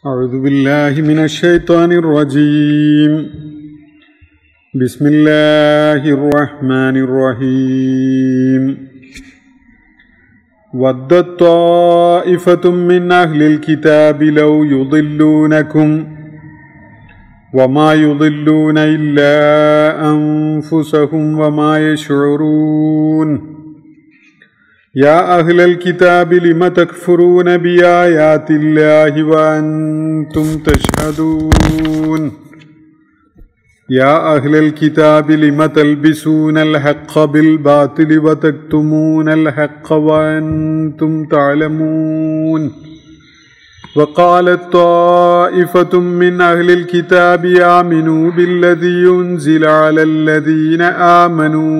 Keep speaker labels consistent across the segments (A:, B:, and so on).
A: أعوذ بالله من الشيطان الرجيم بسم الله الرحمن الرحيم ودت طائفة من أهل الكتاب لو يضلونكم وما يضلون إلا أنفسهم وما يشعرون يا أهل الكتاب لم تكفرون بآيات الله وأنتم تشهدون يا أهل الكتاب لم تلبسون الحق بالباطل وتكتمون الحق وأنتم تعلمون وقالت طائفة من أهل الكتاب آمنوا بالذي أنزل على الذين آمنوا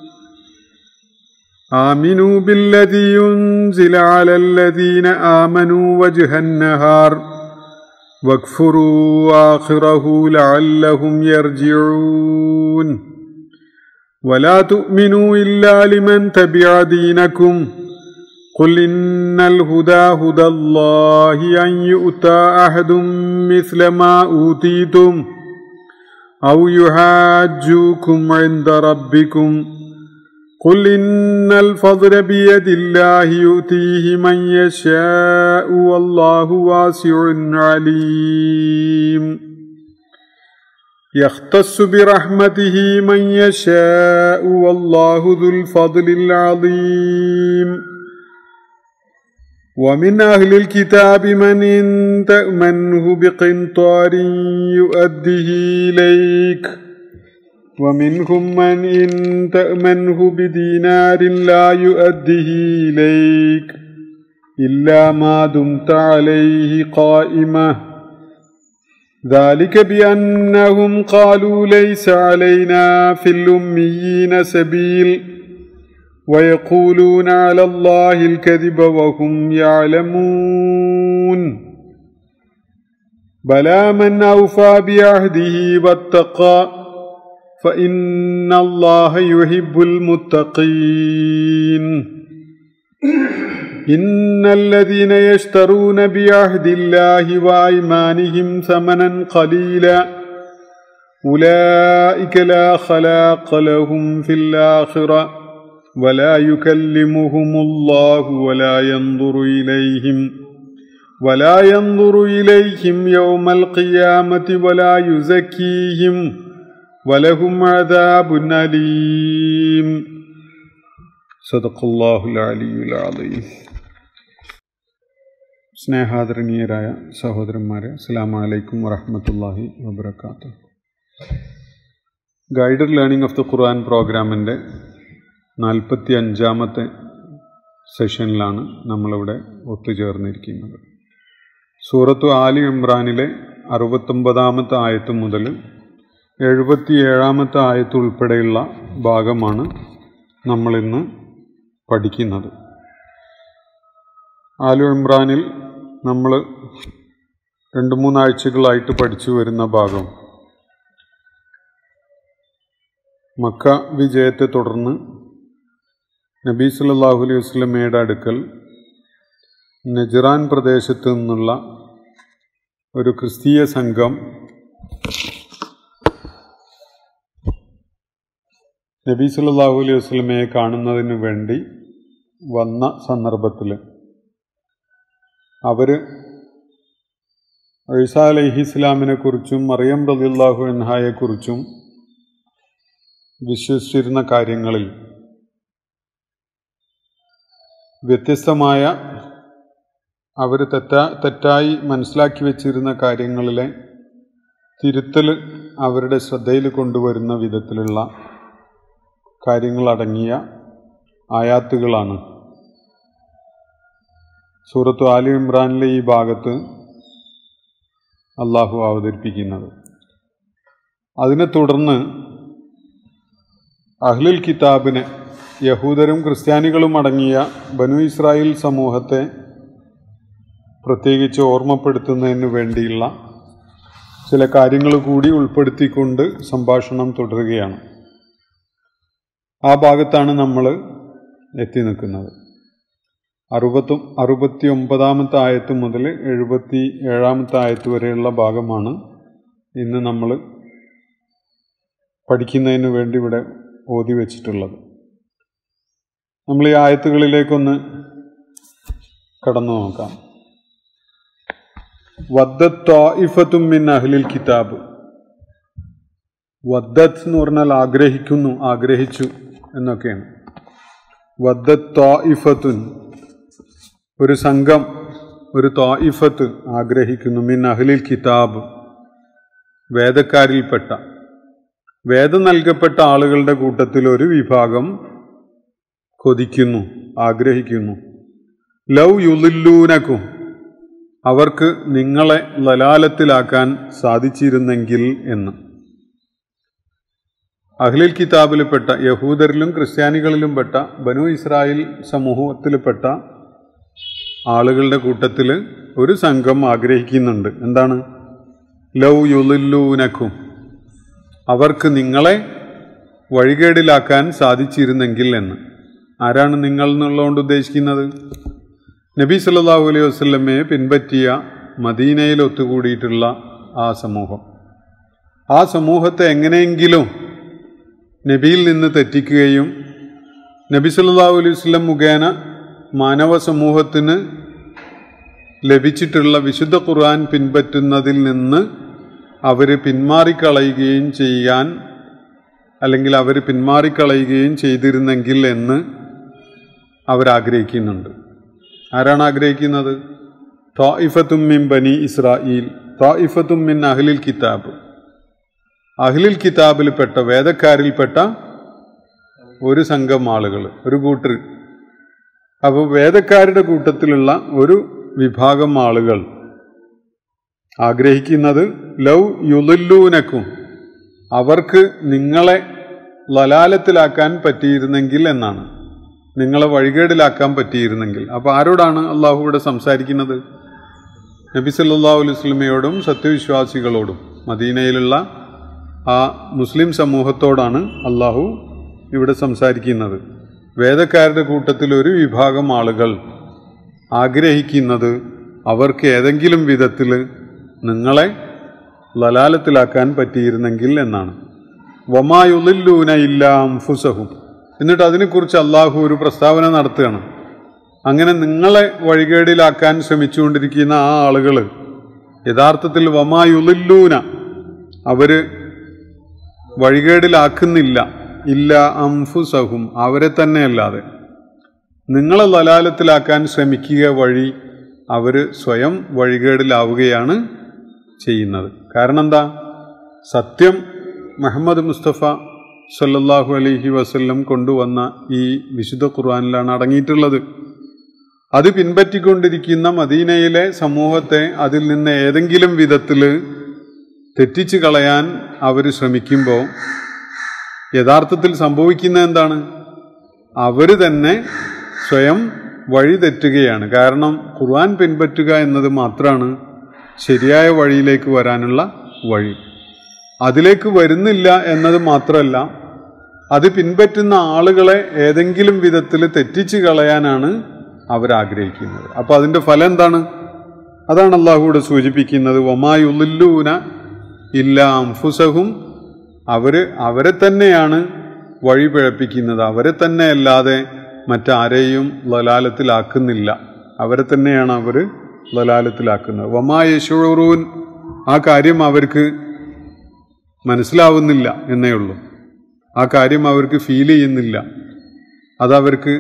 A: آمنوا بالذي أنزل على الذين آمنوا وجه النهار واكفروا آخره لعلهم يرجعون ولا تؤمنوا إلا لمن تبع دينكم قل إن الهدى هدى الله أن يؤتى أحد مثل ما أوتيتم أو يحاجوكم عند ربكم قل إن الفضل بيد الله يؤتيه من يشاء والله واسع عليم يختص برحمته من يشاء والله ذو الفضل العظيم ومن أهل الكتاب من إن تأمنه بقنطار يؤده إليك ومنهم من إن تأمنه بدينار لا يؤده إليك إلا ما دمت عليه قائمة ذلك بأنهم قالوا ليس علينا في الأميين سبيل ويقولون على الله الكذب وهم يعلمون بلى من أوفى بعهده واتقى فإن الله يحب المتقين إن الذين يشترون بعهد الله وأيمانهم ثمنا قليلا أولئك لا خلاق لهم في الآخرة ولا يكلمهم الله ولا ينظر إليهم ولا ينظر إليهم يوم القيامة ولا يزكيهم ولهم عذاب أليم صدق الله العلي العظيم സ്നേഹാദരണീയരായ സഹോദരന്മാരെ അസ്സാം വലൈക്കും വറഹമത്തല്ലാഹി വബർക്കാത്തു guided learning of the Quran പ്രോഗ്രാമിൻ്റെ നാൽപ്പത്തി അഞ്ചാമത്തെ സെഷനിലാണ് നമ്മളിവിടെ ഒത്തുചേർന്നിരിക്കുന്നത് സൂറത്തു ആലി ഇമ്രാനിലെ അറുപത്തൊമ്പതാമത്തെ ആയത്ത് മുതൽ എഴുപത്തിയേഴാമത്തെ ആയത്ത് ഉൾപ്പെടെയുള്ള ഭാഗമാണ് നമ്മളിന്ന് പഠിക്കുന്നത് ആലു ഇമ്രാനിൽ നമ്മൾ രണ്ട് മൂന്നാഴ്ചകളായിട്ട് പഠിച്ചു വരുന്ന ഭാഗം മക്ക വിജയത്തെ തുടർന്ന് നബി സല്ലാഹു അലൈഹി വസ്ലമയുടെ അടുക്കൽ നജറാൻ പ്രദേശത്തു നിന്നുള്ള ഒരു ക്രിസ്തീയ സംഘം നബി സല്ലാഹു അലൈഹി വസ്ലമയെ കാണുന്നതിന് വേണ്ടി വന്ന സന്ദർഭത്തിൽ അവർ ഐസ അലൈഹി ഇസ്ലാമിനെ കുറിച്ചും മറിയം റലിള്ളാഹു എൻഹായെക്കുറിച്ചും വിശ്വസിച്ചിരുന്ന കാര്യങ്ങളിൽ വ്യത്യസ്തമായ അവർ തെറ്റാ തെറ്റായി മനസ്സിലാക്കി വെച്ചിരുന്ന കാര്യങ്ങളിലെ തിരുത്തൽ അവരുടെ ശ്രദ്ധയിൽ കൊണ്ടുവരുന്ന വിധത്തിലുള്ള കാര്യങ്ങളടങ്ങിയ ആയാത്തുകളാണ് സൂറത്ത് ആലി ഇമ്രാനിലെ ഈ ഭാഗത്ത് അള്ളാഹു അവതരിപ്പിക്കുന്നത് അതിനെ തുടർന്ന് അഹ്ലുൽ കിതാബിനെ യഹൂദരും ക്രിസ്ത്യാനികളും അടങ്ങിയ ബനു ഇസ്രായേൽ സമൂഹത്തെ പ്രത്യേകിച്ച് ഓർമ്മപ്പെടുത്തുന്നതിന് വേണ്ടിയുള്ള ചില കാര്യങ്ങൾ കൂടി ഉൾപ്പെടുത്തിക്കൊണ്ട് സംഭാഷണം തുടരുകയാണ് ആ ഭാഗത്താണ് നമ്മൾ എത്തി നിൽക്കുന്നത് അറുപത്തും അറുപത്തി ഒമ്പതാമത്തെ ആയത്ത് മുതൽ എഴുപത്തി ഏഴാമത്തെ ആയത്ത് വരെയുള്ള ഭാഗമാണ് ഇന്ന് നമ്മൾ പഠിക്കുന്നതിന് വേണ്ടി ഇവിടെ ഓതി വെച്ചിട്ടുള്ളത് നമ്മൾ ഈ ആയത്തുകളിലേക്കൊന്ന് കടന്നു നോക്കാം വദ്ദത്വാഇഫത്തും മിൻ അഹ്ലിൽ കിതാബ് വദ്ദത്ത് എന്ന് പറഞ്ഞാൽ ആഗ്രഹിക്കുന്നു ആഗ്രഹിച്ചു എന്നൊക്കെയാണ് വദ്ദത്വാഇഫത്തുൻ ഒരു സംഘം ഒരു ത്വായിഫത്ത് ആഗ്രഹിക്കുന്നു മിൻ അഹ്ലിൽ കിതാബ് വേദക്കാരിൽപ്പെട്ട വേദം നൽകപ്പെട്ട ആളുകളുടെ കൂട്ടത്തിൽ ഒരു വിഭാഗം കൊതിക്കുന്നു ആഗ്രഹിക്കുന്നു ലൗ യുലില്ലൂനക്കും അവർക്ക് നിങ്ങളെ ലലാലത്തിലാക്കാൻ സാധിച്ചിരുന്നെങ്കിൽ എന്ന് അഹ്ലിൽ കിതാബിൽപ്പെട്ട യഹൂദരിലും ക്രിസ്ത്യാനികളിലും പെട്ട ബനു ഇസ്രായേൽ സമൂഹത്തിൽപ്പെട്ട ആളുകളുടെ കൂട്ടത്തിൽ ഒരു സംഘം ആഗ്രഹിക്കുന്നുണ്ട് എന്താണ് ലൗ യുലില്ലൂനക്കും അവർക്ക് നിങ്ങളെ വഴികേടിലാക്കാൻ സാധിച്ചിരുന്നെങ്കിൽ എന്ന് ആരാണ് നിങ്ങൾ എന്നുള്ളതുകൊണ്ട് ഉദ്ദേശിക്കുന്നത് നബി സല്ലല്ലാഹു അലൈഹി വസല്ലമയെ പിൻപറ്റിയ മദീനയിൽ ഒത്തുകൂടിയിട്ടുള്ള ആ സമൂഹം ആ സമൂഹത്തെ എങ്ങനെയെങ്കിലും നബിയിൽ നിന്ന് തെറ്റിക്കുകയും നബി സല്ലല്ലാഹു അലൈഹി വസല്ലം മുഖേന മാനവ സമൂഹത്തിന് ലഭിച്ചിട്ടുള്ള വിശുദ്ധ ഖുർആൻ പിൻപറ്റുന്നതിൽ നിന്ന് അവർ പിന്മാറിക്കളയുകയും ചെയ്യാൻ അല്ലെങ്കിൽ അവർ പിന്മാറിക്കളയുകയും ചെയ്തിരുന്നെങ്കിൽ എന്ന് അവരാഗ്രഹിക്കുന്നുണ്ട് ആരാണ് ആഗ്രഹിക്കുന്നത് തായിഫത്തും മിൻ ബനി ഇസ്രായേൽ തായിഫത്തും മിൻ അഹ്ലിൽ കിതാബ് അഹ്ലിൽ കിതാബിൽപ്പെട്ട വേദക്കാരിൽപ്പെട്ട ഒരു സംഘം ആളുകൾ ഒരു കൂട്ടർ അപ്പോൾ വേദക്കാരുടെ കൂട്ടത്തിലുള്ള ഒരു വിഭാഗം ആളുകൾ ആഗ്രഹിക്കുന്നത് ലൗ യുലില്ലൂനക്കും അവർക്ക് നിങ്ങളെ ലലാലത്തിലാക്കാൻ പറ്റിയിരുന്നെങ്കിൽ എന്നാണ് നിങ്ങളെ വഴികേടിലാക്കാൻ പറ്റിയിരുന്നെങ്കിൽ അപ്പോൾ ആരോടാണ് അള്ളാഹു ഇവിടെ സംസാരിക്കുന്നത് നബി സല്ലല്ലാഹു അലൈഹി വസല്ലമയോടും സത്യവിശ്വാസികളോടും മദീനയിലുള്ള ആ മുസ്ലിം സമൂഹത്തോടാണ് അള്ളാഹു ഇവിടെ സംസാരിക്കുന്നത് വേദക്കാരുടെ കൂട്ടത്തിൽ ഒരു വിഭാഗം ആളുകൾ ആഗ്രഹിക്കുന്നത് അവർക്ക് ഏതെങ്കിലും വിധത്തിൽ നിങ്ങളെ ലലാലത്തിലാക്കാൻ പറ്റിയിരുന്നെങ്കിൽ എന്നാണ് വമായുലില്ലൂന ഇല്ല അംഫുസഹും എന്നിട്ട് അതിനെക്കുറിച്ച് അള്ളാഹു ഒരു പ്രസ്താവന നടത്തുകയാണ് അങ്ങനെ നിങ്ങളെ വഴികേടിലാക്കാൻ ശ്രമിച്ചുകൊണ്ടിരിക്കുന്ന ആ ആളുകൾ യഥാർത്ഥത്തിൽ വമായുലില്ലൂന അവര് വഴികേടിലാക്കുന്നില്ല ഇല്ല അംഫുസഹും അവരെ തന്നെ അല്ലാതെ നിങ്ങളെ ലലാലത്തിലാക്കാൻ ശ്രമിക്കുക വഴി അവർ സ്വയം വഴികേടിലാവുകയാണ് ചെയ്യുന്നത് കാരണം എന്താ സത്യം മുഹമ്മദ് മുസ്തഫ സല്ലല്ലാഹു അലൈഹി വസല്ലം കൊണ്ടുവന്ന ഈ വിശുദ്ധ ഖുർആനിലാണ് അടങ്ങിയിട്ടുള്ളത് അത് പിൻപറ്റിക്കൊണ്ടിരിക്കുന്ന മദീനയിലെ സമൂഹത്തെ അതിൽ നിന്ന് ഏതെങ്കിലും വിധത്തിൽ തെറ്റിച്ച് കളയാൻ അവർ ശ്രമിക്കുമ്പോൾ യഥാർത്ഥത്തിൽ സംഭവിക്കുന്ന എന്താണ് അവർ തന്നെ സ്വയം വഴി തെറ്റുകയാണ് കാരണം ഖുർആൻ പിൻപറ്റുക എന്നത് മാത്രമാണ് ശരിയായ വഴിയിലേക്ക് വരാനുള്ള വഴി അതിലേക്ക് വരുന്നില്ല എന്നത് മാത്രമല്ല അത് പിൻപറ്റുന്ന ആളുകളെ ഏതെങ്കിലും വിധത്തിൽ തെറ്റിച്ച് കളയാനാണ് അവരാഗ്രഹിക്കുന്നത് അപ്പോൾ അതിൻ്റെ ഫലം എന്താണ് അതാണ് അള്ളാഹുവിടെ സൂചിപ്പിക്കുന്നത് ഒമായുല്ലൂന ഇല്ല അംഫുസഹും അവർ അവരെ തന്നെയാണ് വഴി പിഴപ്പിക്കുന്നത് അവരെ തന്നെ അല്ലാതെ മറ്റാരെയും ലലാലത്തിലാക്കുന്നില്ല അവരെ തന്നെയാണ് അവർ ലലാലത്തിലാക്കുന്നത് വമാ യശൂറൂൻ ആ കാര്യം അവർക്ക് മനസ്സിലാവുന്നില്ല എന്നേ ഉള്ളൂ ആ കാര്യം അവർക്ക് ഫീൽ ചെയ്യുന്നില്ല അതവർക്ക്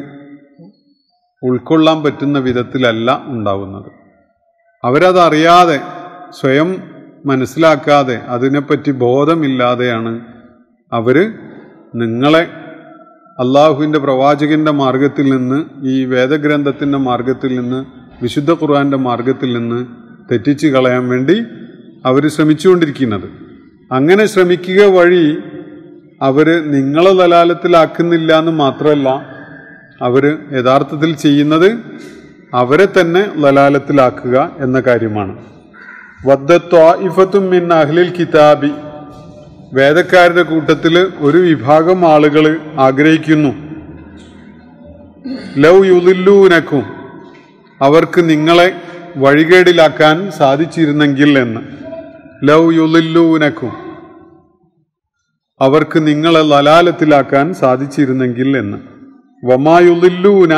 A: ഉൾക്കൊള്ളാൻ പറ്റുന്ന വിധത്തിലല്ല ഉണ്ടാവുന്നത് അവരത് അറിയാതെ സ്വയം മനസ്സിലാക്കാതെ അതിനെപ്പറ്റി ബോധമില്ലാതെയാണ് അവർ നിങ്ങളെ അള്ളാഹുവിൻ്റെ പ്രവാചകൻ്റെ മാർഗത്തിൽ നിന്ന് ഈ വേദഗ്രന്ഥത്തിൻ്റെ മാർഗത്തിൽ നിന്ന് വിശുദ്ധ ഖുർആൻ്റെ മാർഗത്തിൽ നിന്ന് തെറ്റിച്ച് കളയാൻ വേണ്ടി അവർ ശ്രമിച്ചുകൊണ്ടിരിക്കുന്നത് അങ്ങനെ ശ്രമിക്കുക വഴി അവർ നിങ്ങളെ ലലാലത്തിലാക്കുന്നില്ല എന്ന് മാത്രമല്ല അവർ യഥാർത്ഥത്തിൽ ചെയ്യുന്നത് അവരെ തന്നെ ലലാലത്തിലാക്കുക എന്ന കാര്യമാണ് വദ്ദത്വാഇഫത്തും മിൻ അഹ്ലിൽ കിതാബി വേദക്കാരുടെ കൂട്ടത്തിൽ ഒരു വിഭാഗം ആളുകൾ ആഗ്രഹിക്കുന്നു ലൗ യുലില്ലൂനക്കും അവർക്ക് നിങ്ങളെ വഴികേടിലാക്കാൻ സാധിച്ചിരുന്നെങ്കിൽ എന്ന് ലൗ യുലില്ലൂനക്കും അവർക്ക് നിങ്ങളെ ലലാലത്തിലാക്കാൻ സാധിച്ചിരുന്നെങ്കിൽ എന്ന് വമായുലില്ലൂന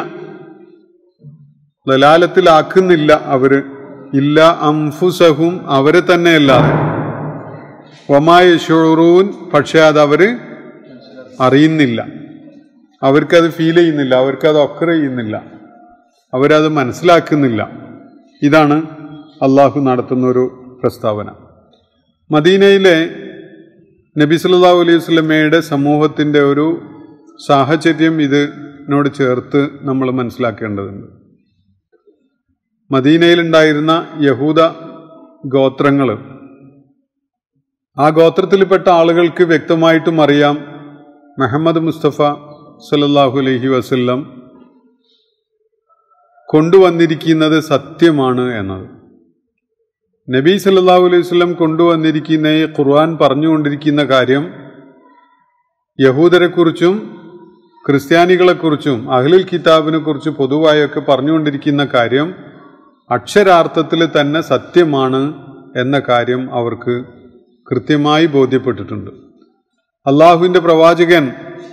A: ലലാലത്തിലാക്കുന്നില്ല അവര് ഇല്ല അംഫുസഹും അവരെ തന്നെ അല്ലാതെ വമായ ഷുറൂൻ പക്ഷെ അത് അവര് അറിയുന്നില്ല അവർക്കത് ഫീൽ ചെയ്യുന്നില്ല അവർക്കത് ഒക്കർ ചെയ്യുന്നില്ല അവരത് മനസ്സിലാക്കുന്നില്ല ഇതാണ് അള്ളാഹു നടത്തുന്ന ഒരു പ്രസ്താവന മദീനയിലെ നബി സല്ലല്ലാഹു അലൈഹി വസല്ലമയുടെ സമൂഹത്തിൻ്റെ ഒരു സാഹചര്യം ഇതിനോട് ചേർത്ത് നമ്മൾ മനസ്സിലാക്കേണ്ടതുണ്ട് മദീനയിലുണ്ടായിരുന്ന യഹൂദ ഗോത്രങ്ങൾ ആ ഗോത്രത്തിൽപ്പെട്ട ആളുകൾക്ക് വ്യക്തമായിട്ടും അറിയാം മുഹമ്മദ് മുസ്തഫ സല്ലല്ലാഹു അലൈഹി വസല്ലം കൊണ്ടുവന്നിരിക്കുന്നത് സത്യമാണ് എന്നത് നബി സല്ലല്ലാഹു അലൈഹി വസല്ലം കൊണ്ടുവന്നിരിക്കുന്ന ഈ ഖുർആൻ പറഞ്ഞുകൊണ്ടിരിക്കുന്ന കാര്യം യഹൂദരെക്കുറിച്ചും ക്രിസ്ത്യാനികളെക്കുറിച്ചും അഹ്ലുൽ കിതാബിനെ കുറിച്ച് പൊതുവായൊക്കെ പറഞ്ഞുകൊണ്ടിരിക്കുന്ന കാര്യം അക്ഷരാർത്ഥത്തിൽ തന്നെ സത്യമാണ് എന്ന കാര്യം അവർക്ക് കൃത്യമായി ബോധ്യപ്പെട്ടിട്ടുണ്ട് അള്ളാഹുവിൻ്റെ പ്രവാചകൻ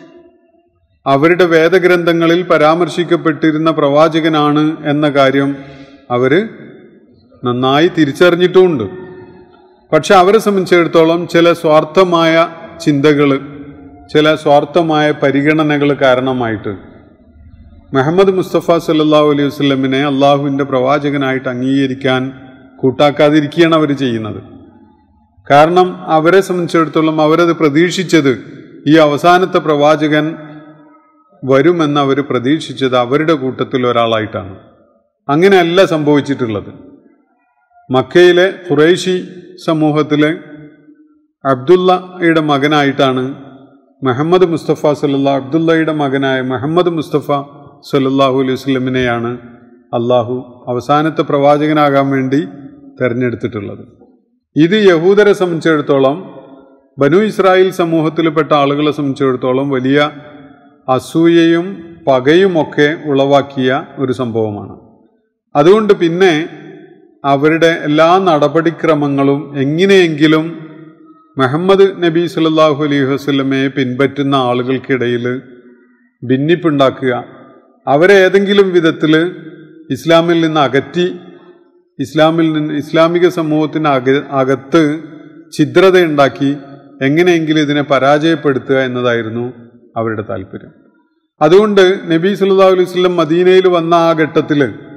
A: അവരുടെ വേദഗ്രന്ഥങ്ങളിൽ പരാമർശിക്കപ്പെട്ടിരുന്ന പ്രവാചകനാണ് എന്ന കാര്യം അവർ നന്നായി തിരിച്ചറിഞ്ഞിട്ടുമുണ്ട് പക്ഷെ അവരെ സംബന്ധിച്ചിടത്തോളം ചില സ്വാർത്ഥമായ ചിന്തകൾ ചില സ്വാർത്ഥമായ പരിഗണനകൾ കാരണമായിട്ട് മുഹമ്മദ് മുസ്തഫ സല്ലല്ലാഹു അലൈഹി വസല്ലമിനെ അള്ളാഹുവിൻ്റെ പ്രവാചകനായിട്ട് അംഗീകരിക്കാൻ കൂട്ടാക്കാതിരിക്കുകയാണ് അവർ ചെയ്യുന്നത് കാരണം അവരെ സംബന്ധിച്ചിടത്തോളം അവരത് പ്രതീക്ഷിച്ചത് ഈ അവസാനത്തെ പ്രവാചകൻ വരുമെന്ന് അവർ പ്രതീക്ഷിച്ചത് അവരുടെ കൂട്ടത്തിൽ ഒരാളായിട്ടാണ് അങ്ങനെയല്ല സംഭവിച്ചിട്ടുള്ളത് മക്കയിലെ ഖുറൈശി സമൂഹത്തിലെ അബ്ദുള്ളയുടെ മകനായിട്ടാണ് മുഹമ്മദ് മുസ്തഫ സല്ലാ അബ്ദുള്ളയുടെ മകനായ മുഹമ്മദ് മുസ്തഫ സല്ലാഹു അലൈഹി വസ്ലമിനെയാണ് അള്ളാഹു അവസാനത്തെ പ്രവാചകനാകാൻ വേണ്ടി തിരഞ്ഞെടുത്തിട്ടുള്ളത് ഇത് യഹൂദരെ സംബന്ധിച്ചിടത്തോളം ബനു ഇസ്രായേൽ സമൂഹത്തിൽപ്പെട്ട ആളുകളെ സംബന്ധിച്ചിടത്തോളം വലിയ അസൂയയും പകയുമൊക്കെ ഉളവാക്കിയ ഒരു സംഭവമാണ് അതുകൊണ്ട് പിന്നെ അവരുടെ എല്ലാ നടപടിക്രമങ്ങളും എങ്ങനെയെങ്കിലും മുഹമ്മദ് നബി സല്ലല്ലാഹു അലൈഹി വസല്ലമയെ പിൻപറ്റുന്ന ആളുകൾക്കിടയിൽ ഭിന്നിപ്പുണ്ടാക്കുക അവരെ ഏതെങ്കിലും വിധത്തിൽ ഇസ്ലാമിൽ നിന്ന് അകറ്റി ഇസ്ലാമിൽ നിന്ന് ഇസ്ലാമിക സമൂഹത്തിന് അക അകത്ത് ഛിദ്രതയുണ്ടാക്കി എങ്ങനെയെങ്കിലും ഇതിനെ പരാജയപ്പെടുത്തുക എന്നതായിരുന്നു അവരുടെ താല്പര്യം അതുകൊണ്ട് നബി സല്ലല്ലാഹു അലൈഹി വസല്ലം മദീനയിൽ വന്ന ആ ഘട്ടത്തിൽ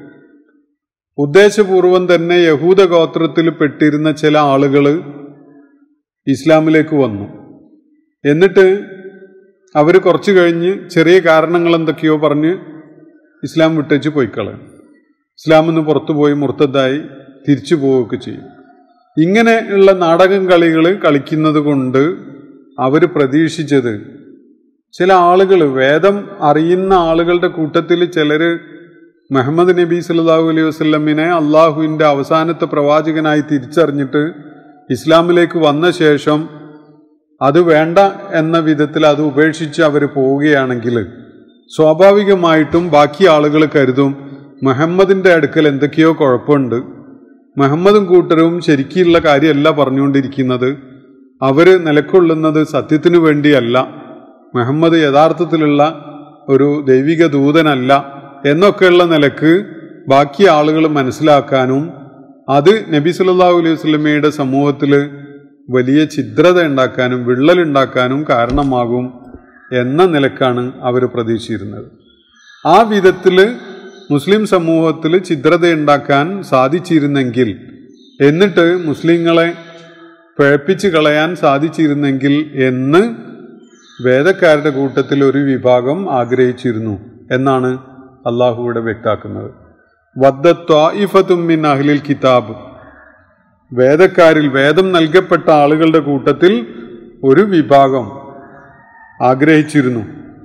A: ഉദ്ദേശപൂർവം തന്നെ യഹൂദ ഗോത്രത്തിൽ പെട്ടിരുന്ന ചില ആളുകൾ ഇസ്ലാമിലേക്ക് വന്നു എന്നിട്ട് അവർ കുറച്ച് കഴിഞ്ഞ് ചെറിയ കാരണങ്ങൾ എന്തൊക്കെയോ പറഞ്ഞ് ഇസ്ലാം വിട്ടേച്ച് പോയിക്കളയും ഇസ്ലാമിൽ നിന്ന് പുറത്തു പോയി മുർത്തതായി തിരിച്ചു പോവുകയൊക്കെ ചെയ്യും ഇങ്ങനെയുള്ള നാടകം കളികൾ കളിക്കുന്നത് കൊണ്ട് അവർ പ്രതീക്ഷിച്ചത് ചില ആളുകൾ വേദം അറിയുന്ന ആളുകളുടെ കൂട്ടത്തിൽ ചിലർ മുഹമ്മദ് നബി സല്ലല്ലാഹു അലൈഹി വസല്ലമിനെ അള്ളാഹുവിൻ്റെ അവസാനത്തെ പ്രവാചകനായി തിരിച്ചറിഞ്ഞിട്ട് ഇസ്ലാമിലേക്ക് വന്ന ശേഷം അത് വേണ്ട എന്ന വിധത്തിൽ അത് ഉപേക്ഷിച്ച് അവർ പോവുകയാണെങ്കിൽ സ്വാഭാവികമായിട്ടും ബാക്കി ആളുകൾ കരുതും മുഹമ്മദിൻ്റെ അടുക്കൽ എന്തൊക്കെയോ കുഴപ്പമുണ്ട് മുഹമ്മദും കൂട്ടരും ശരിക്കുള്ള കാര്യമല്ല പറഞ്ഞുകൊണ്ടിരിക്കുന്നത് അവർ നിലക്കൊള്ളുന്നത് സത്യത്തിനു വേണ്ടിയല്ല മുഹമ്മദ് യഥാർത്ഥത്തിലുള്ള ഒരു ദൈവിക ദൂതനല്ല എന്നൊക്കെയുള്ള നിലക്ക് ബാക്കി ആളുകൾ മനസ്സിലാക്കാനും അത് നബി സല്ലല്ലാഹു അലൈഹി വസല്ലമയുടെ സമൂഹത്തിൽ വലിയ ഛിദ്രത ഉണ്ടാക്കാനും വിള്ളലുണ്ടാക്കാനും കാരണമാകും എന്ന നിലക്കാണ് അവർ പ്രതീക്ഷിച്ചിരുന്നത് ആ വിധത്തിൽ മുസ്ലിം സമൂഹത്തിൽ ഛിദ്രത ഉണ്ടാക്കാൻ സാധിച്ചിരുന്നെങ്കിൽ എന്നിട്ട് മുസ്ലിങ്ങളെ പിഴപ്പിച്ച് കളയാൻ സാധിച്ചിരുന്നെങ്കിൽ എന്ന് വേദക്കാരുടെ കൂട്ടത്തിൽ ഒരു വിഭാഗം ആഗ്രഹിച്ചിരുന്നു എന്നാണ് അള്ളാഹു ഇവിടെ വ്യക്താക്കുന്നത് വദ്ദത്വായിഫത്തും മിൻ അഹ്ലിൽ കിതാബ് വേദക്കാരിൽ വേദം നൽകപ്പെട്ട ആളുകളുടെ കൂട്ടത്തിൽ ഒരു വിഭാഗം ആഗ്രഹിച്ചിരുന്നു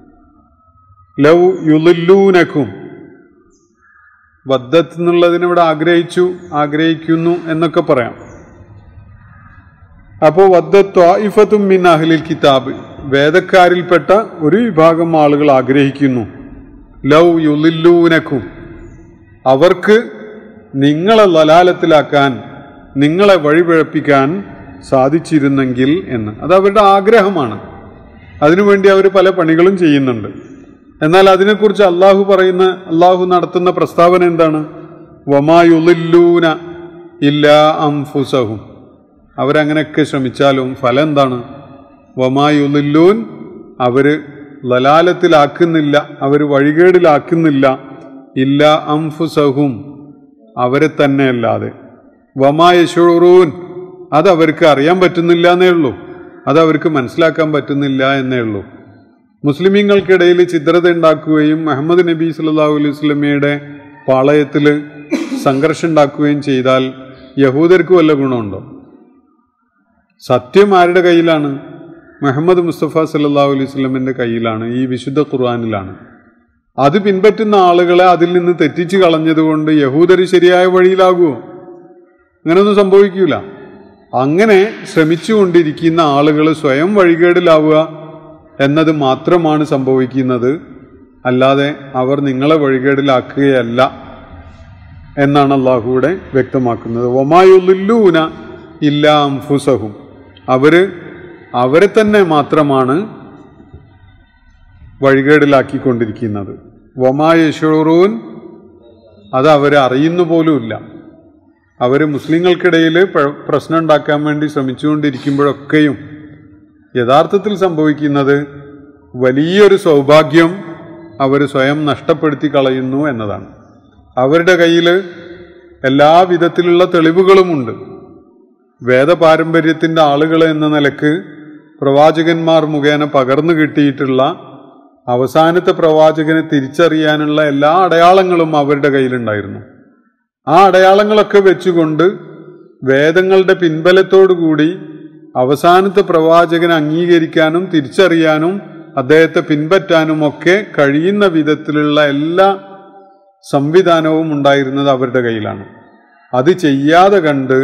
A: ലൗ യുലുല്ലൂനക്കും വദ്ദത്ത് എന്നുള്ളതിനിവിടെ ആഗ്രഹിച്ചു ആഗ്രഹിക്കുന്നു എന്നൊക്കെ പറയാം അപ്പോൾ വദ്ദത്വായിഫത്തും മിൻ അഹ്ലിൽ കിതാബ് വേദക്കാരിൽപ്പെട്ട ഒരു വിഭാഗം ആളുകൾ ആഗ്രഹിക്കുന്നു ലൗ യുലില്ലൂനക്കും അവർക്ക് നിങ്ങളെ ലലാലത്തിലാക്കാൻ നിങ്ങളെ വഴിപിഴപ്പിക്കാൻ സാധിച്ചിരുന്നെങ്കിൽ എന്ന് അത് അവരുടെ ആഗ്രഹമാണ് അതിനുവേണ്ടി അവർ പല പണികളും ചെയ്യുന്നുണ്ട് എന്നാൽ അതിനെക്കുറിച്ച് അള്ളാഹു പറയുന്ന അള്ളാഹു നടത്തുന്ന പ്രസ്താവന എന്താണ് വമായുലില്ലൂന ഇല്ലാ അംഫുസഹും അവരങ്ങനെയൊക്കെ ശ്രമിച്ചാലും ഫലം എന്താണ് വമായുലില്ലൂൻ അവർ ലലാലത്തിലാക്കുന്നില്ല അവർ വഴികേടിലാക്കുന്നില്ല ഇല്ല അംഫുസഹും അവരെ തന്നെ അല്ലാതെ വമായഷൂറൂൻ അത് അവർക്ക് അറിയാൻ പറ്റുന്നില്ല എന്നേ ഉള്ളൂ അത് അവർക്ക് മനസ്സിലാക്കാൻ പറ്റുന്നില്ല എന്നേ ഉള്ളൂ മുസ്ലിമീങ്ങൾക്കിടയിൽ ചിത്രത ഉണ്ടാക്കുകയും മുഹമ്മദ് നബി സല്ലല്ലാഹു അലൈഹി വസല്ലമയുടെ പാളയത്തിൽ സംഘർഷം ഉണ്ടാക്കുകയും ചെയ്താൽ യഹൂദർക്ക് വല്ല ഗുണമുണ്ടോ സത്യം ആരുടെ കയ്യിലാണ് മുഹമ്മദ് മുസ്തഫ സല്ലല്ലാഹു അലൈഹി വസല്ലമയുടെ കയ്യിലാണ് ഈ വിശുദ്ധ ഖുർആനിലാണ് അത് പിൻപറ്റുന്ന ആളുകളെ അതിൽ നിന്ന് തെറ്റിച്ച് കളഞ്ഞതുകൊണ്ട് യഹൂദർ ശരിയായ വഴിയിലാകുമോ അങ്ങനെയൊന്നും സംഭവിക്കൂല അങ്ങനെ ശ്രമിച്ചുകൊണ്ടിരിക്കുന്ന ആളുകൾ സ്വയം വഴികേടിലാവുക എന്നത് മാത്രമാണ് സംഭവിക്കുന്നത് അല്ലാതെ അവർ നിങ്ങളെ വഴികേടിലാക്കുകയല്ല എന്നാണ് അള്ളാഹുവിടെ വ്യക്തമാക്കുന്നത് ഒമായുല്ലൂന ഇല്ല അംഫുസഹും അവര് അവരെ തന്നെ മാത്രമാണ് വഴികേടിലാക്കിക്കൊണ്ടിരിക്കുന്നത് വമായഷൂറൂൻ അത് അവർ അറിയുന്നു പോലുമില്ല അവർ മുസ്ലിങ്ങൾക്കിടയിൽ പ്ര- പ്രശ്നം ഉണ്ടാക്കാൻ വേണ്ടി ശ്രമിച്ചുകൊണ്ടിരിക്കുമ്പോഴൊക്കെയും യഥാർത്ഥത്തിൽ സംഭവിക്കുന്നത് വലിയൊരു സൗഭാഗ്യം അവർ സ്വയം നഷ്ടപ്പെടുത്തി കളയുന്നു എന്നതാണ് അവരുടെ കയ്യിൽ എല്ലാ വിധത്തിലുള്ള തെളിവുകളുമുണ്ട് വേദപാരമ്പര്യത്തിൻ്റെ ആളുകൾ എന്ന നിലക്ക് പ്രവാചകന്മാർ മുഖേന പകർന്നു കിട്ടിയിട്ടുള്ള അവസാനത്തെ പ്രവാചകനെ തിരിച്ചറിയാനുള്ള എല്ലാ അടയാളങ്ങളും അവരുടെ കയ്യിലുണ്ടായിരുന്നു ആ അടയാളങ്ങളൊക്കെ വെച്ചുകൊണ്ട് വേദങ്ങളുടെ പിൻബലത്തോടു കൂടി അവസാനത്തെ പ്രവാചകനെ അംഗീകരിക്കാനും തിരിച്ചറിയാനും അദ്ദേഹത്തെ പിൻപറ്റാനും ഒക്കെ കഴിയുന്ന വിധത്തിലുള്ള എല്ലാ സംവിധാനവും ഉണ്ടായിരുന്നത് അവരുടെ കയ്യിലാണ് അത് ചെയ്യാതെ കണ്ട്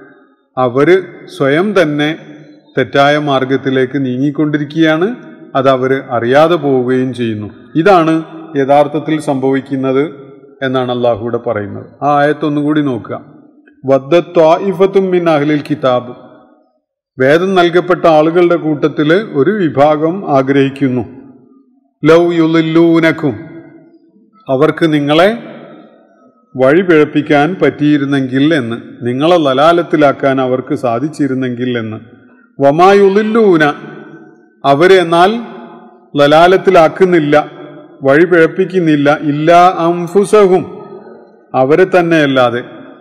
A: അവർ സ്വയം തന്നെ തെറ്റായ മാർഗത്തിലേക്ക് നീങ്ങിക്കൊണ്ടിരിക്കുകയാണ് അത് അവർ അറിയാതെ പോവുകയും ചെയ്യുന്നു ഇതാണ് യഥാർത്ഥത്തിൽ സംഭവിക്കുന്നത് എന്നാണ് അള്ളാഹുവിടെ പറയുന്നത് ആ ആയത്തൊന്നും കൂടി നോക്കുക വദ്ദത്വാഇഫത്തും മിൻ അഹ്ലിൽ കിതാബ് വേദം നൽകപ്പെട്ട ആളുകളുടെ കൂട്ടത്തിൽ ഒരു വിഭാഗം ആഗ്രഹിക്കുന്നു ലൗ യുലില്ലൂനക്കും അവർക്ക് നിങ്ങളെ വഴി പിഴപ്പിക്കാൻ പറ്റിയിരുന്നെങ്കിൽ എന്ന് നിങ്ങളെ ലലാലത്തിലാക്കാൻ അവർക്ക് സാധിച്ചിരുന്നെങ്കിൽ എന്ന് വമായുലില്ലൂന അവരെ എന്നാൽ ലലാലത്തിലാക്കുന്നില്ല വഴി പിഴപ്പിക്കുന്നില്ല ഇല്ല അംഫുസഹും അവരെ തന്നെയല്ലാതെ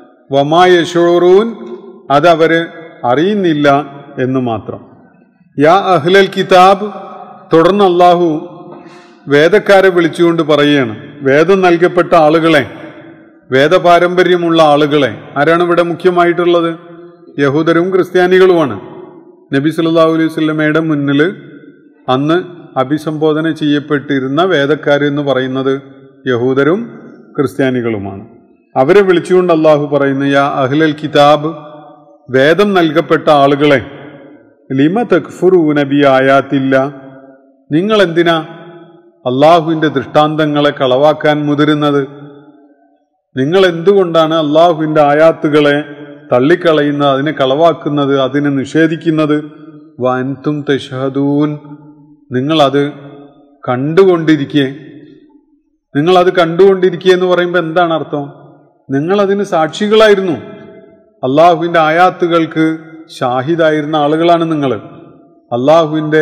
A: വമായഷോറൂൻ അതവര് അറിയുന്നില്ല എന്ന് മാത്രം യാ അഹ്ലൽ കിതാബ് തുടർന്ന് അള്ളാഹു വേദക്കാരെ വിളിച്ചുകൊണ്ട് പറയുകയാണ് വേദം നൽകപ്പെട്ട ആളുകളെ വേദപാരമ്പര്യമുള്ള ആളുകളെ ആരാണ് ഇവിടെ മുഖ്യമായിട്ടുള്ളത് യഹൂദരും ക്രിസ്ത്യാനികളുമാണ് നബി സല്ലല്ലാഹു അലൈഹി വസല്ലമയുടെ മുന്നിൽ അന്ന് അഭിസംബോധന ചെയ്യപ്പെട്ടിരുന്ന വേദക്കാരെന്ന് പറയുന്നത് യഹൂദരും ക്രിസ്ത്യാനികളുമാണ് അവരെ വിളിച്ചുകൊണ്ട് അള്ളാഹു പറയുന്ന യാ അഹ്ലൽ കിതാബ് വേദം നൽകപ്പെട്ട ആളുകളെ ലിമ തക്ഫുറു നബി ആയാത്തില്ല നിങ്ങൾ എന്തിനാ അള്ളാഹുവിൻ്റെ ദൃഷ്ടാന്തങ്ങളെ കളവാക്കാൻ മുതിരുന്നത് നിങ്ങൾ എന്തുകൊണ്ടാണ് അള്ളാഹുവിൻ്റെ ആയാത്തുകളെ തള്ളിക്കളയുന്നത് അതിനെ കളവാക്കുന്നത് അതിനെ നിഷേധിക്കുന്നത് വൻതും തെഷഹദൂൻ നിങ്ങളത് കണ്ടുകൊണ്ടിരിക്കേ നിങ്ങളത് കണ്ടുകൊണ്ടിരിക്കുക എന്ന് പറയുമ്പോൾ എന്താണ് അർത്ഥം നിങ്ങളതിന് സാക്ഷികളായിരുന്നു അള്ളാഹുവിൻ്റെ ആയാത്തുകൾക്ക് ഷാഹിദായിരുന്ന ആളുകളാണ് നിങ്ങൾ അള്ളാഹുവിൻ്റെ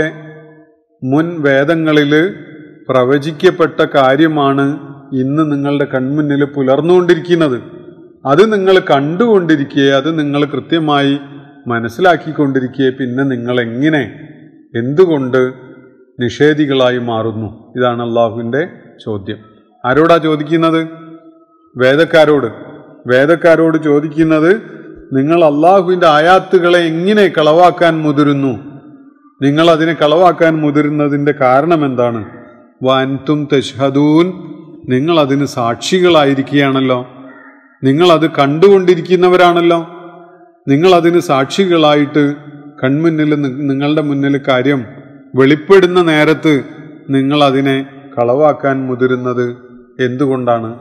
A: മുൻ വേദങ്ങളിൽ പ്രവചിക്കപ്പെട്ട കാര്യമാണ് ഇന്ന് നിങ്ങളുടെ കൺമുന്നിൽ പുലർന്നുകൊണ്ടിരിക്കുന്നത് അത് നിങ്ങൾ കണ്ടുകൊണ്ടിരിക്കുക അത് നിങ്ങൾ കൃത്യമായി മനസ്സിലാക്കിക്കൊണ്ടിരിക്കുക പിന്നെ നിങ്ങൾ എങ്ങനെ എന്തുകൊണ്ട് നിഷേധികളായി മാറുന്നു ഇതാണ് അള്ളാഹുവിൻ്റെ ചോദ്യം ആരോടാ ചോദിക്കുന്നത് വേദക്കാരോട് വേദക്കാരോട് ചോദിക്കുന്നത് നിങ്ങൾ അള്ളാഹുവിൻ്റെ ആയാത്തുകളെ എങ്ങനെ കളവാക്കാൻ മുതിരുന്നു നിങ്ങൾ അതിനെ കളവാക്കാൻ മുതിരുന്നതിൻ്റെ കാരണം എന്താണ് വൻതും തെഷ്ഹദൂൻ നിങ്ങൾ അതിന് സാക്ഷികളായിരിക്കുകയാണല്ലോ നിങ്ങളത് കണ്ടുകൊണ്ടിരിക്കുന്നവരാണല്ലോ നിങ്ങളതിന് സാക്ഷികളായിട്ട് കൺമുന്നിൽ നി- നിങ്ങളുടെ മുന്നിൽ കാര്യം വെളിപ്പെടുന്ന നേരത്ത് നിങ്ങളതിനെ കളവാക്കാൻ മുതിരുന്നത് എന്തുകൊണ്ടാണ്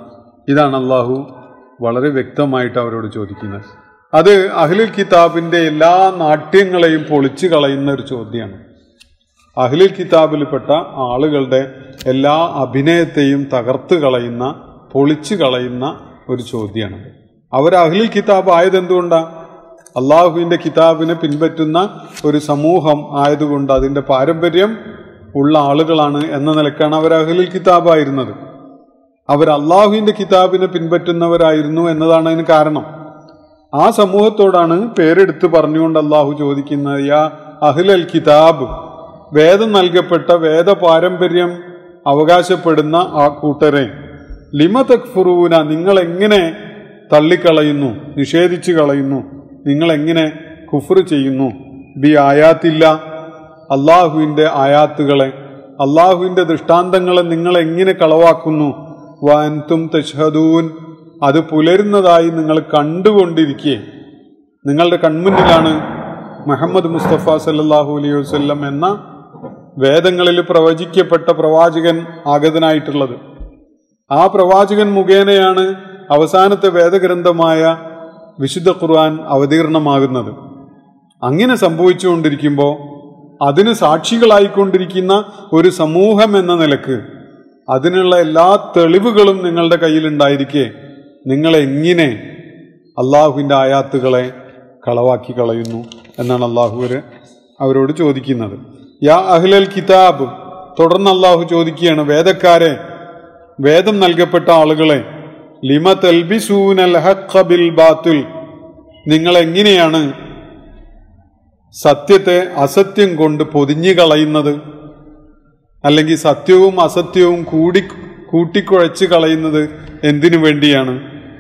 A: ഇതാണ് അള്ളാഹു വളരെ വ്യക്തമായിട്ട് അവരോട് ചോദിക്കുന്നത് അത് അഹ്ലുൽ കിതാബിന്റെ എല്ലാ നാട്യങ്ങളെയും പൊളിച്ചു കളയുന്ന ഒരു ചോദ്യമാണ് അഹ്ലുൽ കിതാബിൽപ്പെട്ട ആളുകളുടെ എല്ലാ അഭിനയത്തെയും തകർത്ത് കളയുന്ന പൊളിച്ചു കളയുന്ന ഒരു ചോദ്യമാണ് അവർ അഹ്ലുൽ കിതാബ് ആയത് എന്തുകൊണ്ടാണ് അള്ളാഹുവിൻ്റെ കിതാബിനെ പിൻപറ്റുന്ന ഒരു സമൂഹം ആയതുകൊണ്ട് അതിൻ്റെ പാരമ്പര്യം ഉള്ള ആളുകളാണ് എന്ന നിലക്കാണ് അവർ അഹ്ലുൽ കിതാബായിരുന്നത് അവർ അള്ളാഹുവിൻ്റെ കിതാബിനെ പിൻപറ്റുന്നവരായിരുന്നു എന്നതാണ് അതിന് കാരണം ആ സമൂഹത്തോടാണ് പേരെടുത്ത് പറഞ്ഞുകൊണ്ട് അള്ളാഹു ചോദിക്കുന്നത് യാ അഹ്ലൽ കിതാബ് വേദം നൽകപ്പെട്ട വേദ പാരമ്പര്യം അവകാശപ്പെടുന്ന ആ കൂട്ടരെ ലിമ തക്ഫുറൂന നിങ്ങൾ എങ്ങനെ തള്ളിക്കളയുന്നു നിഷേധിച്ചു കളയുന്നു നിങ്ങൾ എങ്ങനെ കുഫർ ചെയ്യുന്നു ബി ആയാത്തില്ല അള്ളാഹുവിൻ്റെ ആയാത്തുകളെ അള്ളാഹുവിൻ്റെ ദൃഷ്ടാന്തങ്ങളെ നിങ്ങൾ എങ്ങനെ കളവാക്കുന്നു വാൻതും തഷ്ഹദൂൻ അത് പുലരുന്നതായി നിങ്ങൾ കണ്ടുകൊണ്ടിരിക്കെ നിങ്ങളുടെ കൺമുന്നിലാണ് മുഹമ്മദ് മുസ്തഫ സല്ലാഹു അലൈഹി വസ്ല്ലം എന്ന വേദങ്ങളിൽ പ്രവചിക്കപ്പെട്ട പ്രവാചകൻ ആഗതനായിട്ടുള്ളത് ആ പ്രവാചകൻ മുഖേനയാണ് അവസാനത്തെ വേദഗ്രന്ഥമായ വിശുദ്ധ ഖുർആൻ അവതീർണമാകുന്നത് അങ്ങനെ സംഭവിച്ചുകൊണ്ടിരിക്കുമ്പോൾ അതിന് സാക്ഷികളായിക്കൊണ്ടിരിക്കുന്ന ഒരു സമൂഹം എന്ന നിലക്ക് അതിനുള്ള എല്ലാ തെളിവുകളും നിങ്ങളുടെ കയ്യിലുണ്ടായിരിക്കെ നിങ്ങൾ എങ്ങനെ അള്ളാഹുവിൻ്റെ ആയാത്തുകളെ കളവാക്കി കളയുന്നു എന്നാണ് അള്ളാഹുവര് അവരോട് ചോദിക്കുന്നത് യാ അഹ്ലൽ കിതാബ് തുടർന്ന് അള്ളാഹു ചോദിക്കുകയാണ് വേദക്കാരെ വേദം നൽകപ്പെട്ട ആളുകളെ ലിമ തൽബിസൂനൽ ഹഖ ബിൽ ബാത്തുൽ നിങ്ങൾ എങ്ങനെയാണ് സത്യത്തെ അസത്യം കൊണ്ട് പൊതിഞ്ഞു കളയുന്നത് അല്ലെങ്കിൽ സത്യവും അസത്യവും കൂടി കൂട്ടിക്കുഴച്ച് കളയുന്നത് എന്തിനു വേണ്ടിയാണ്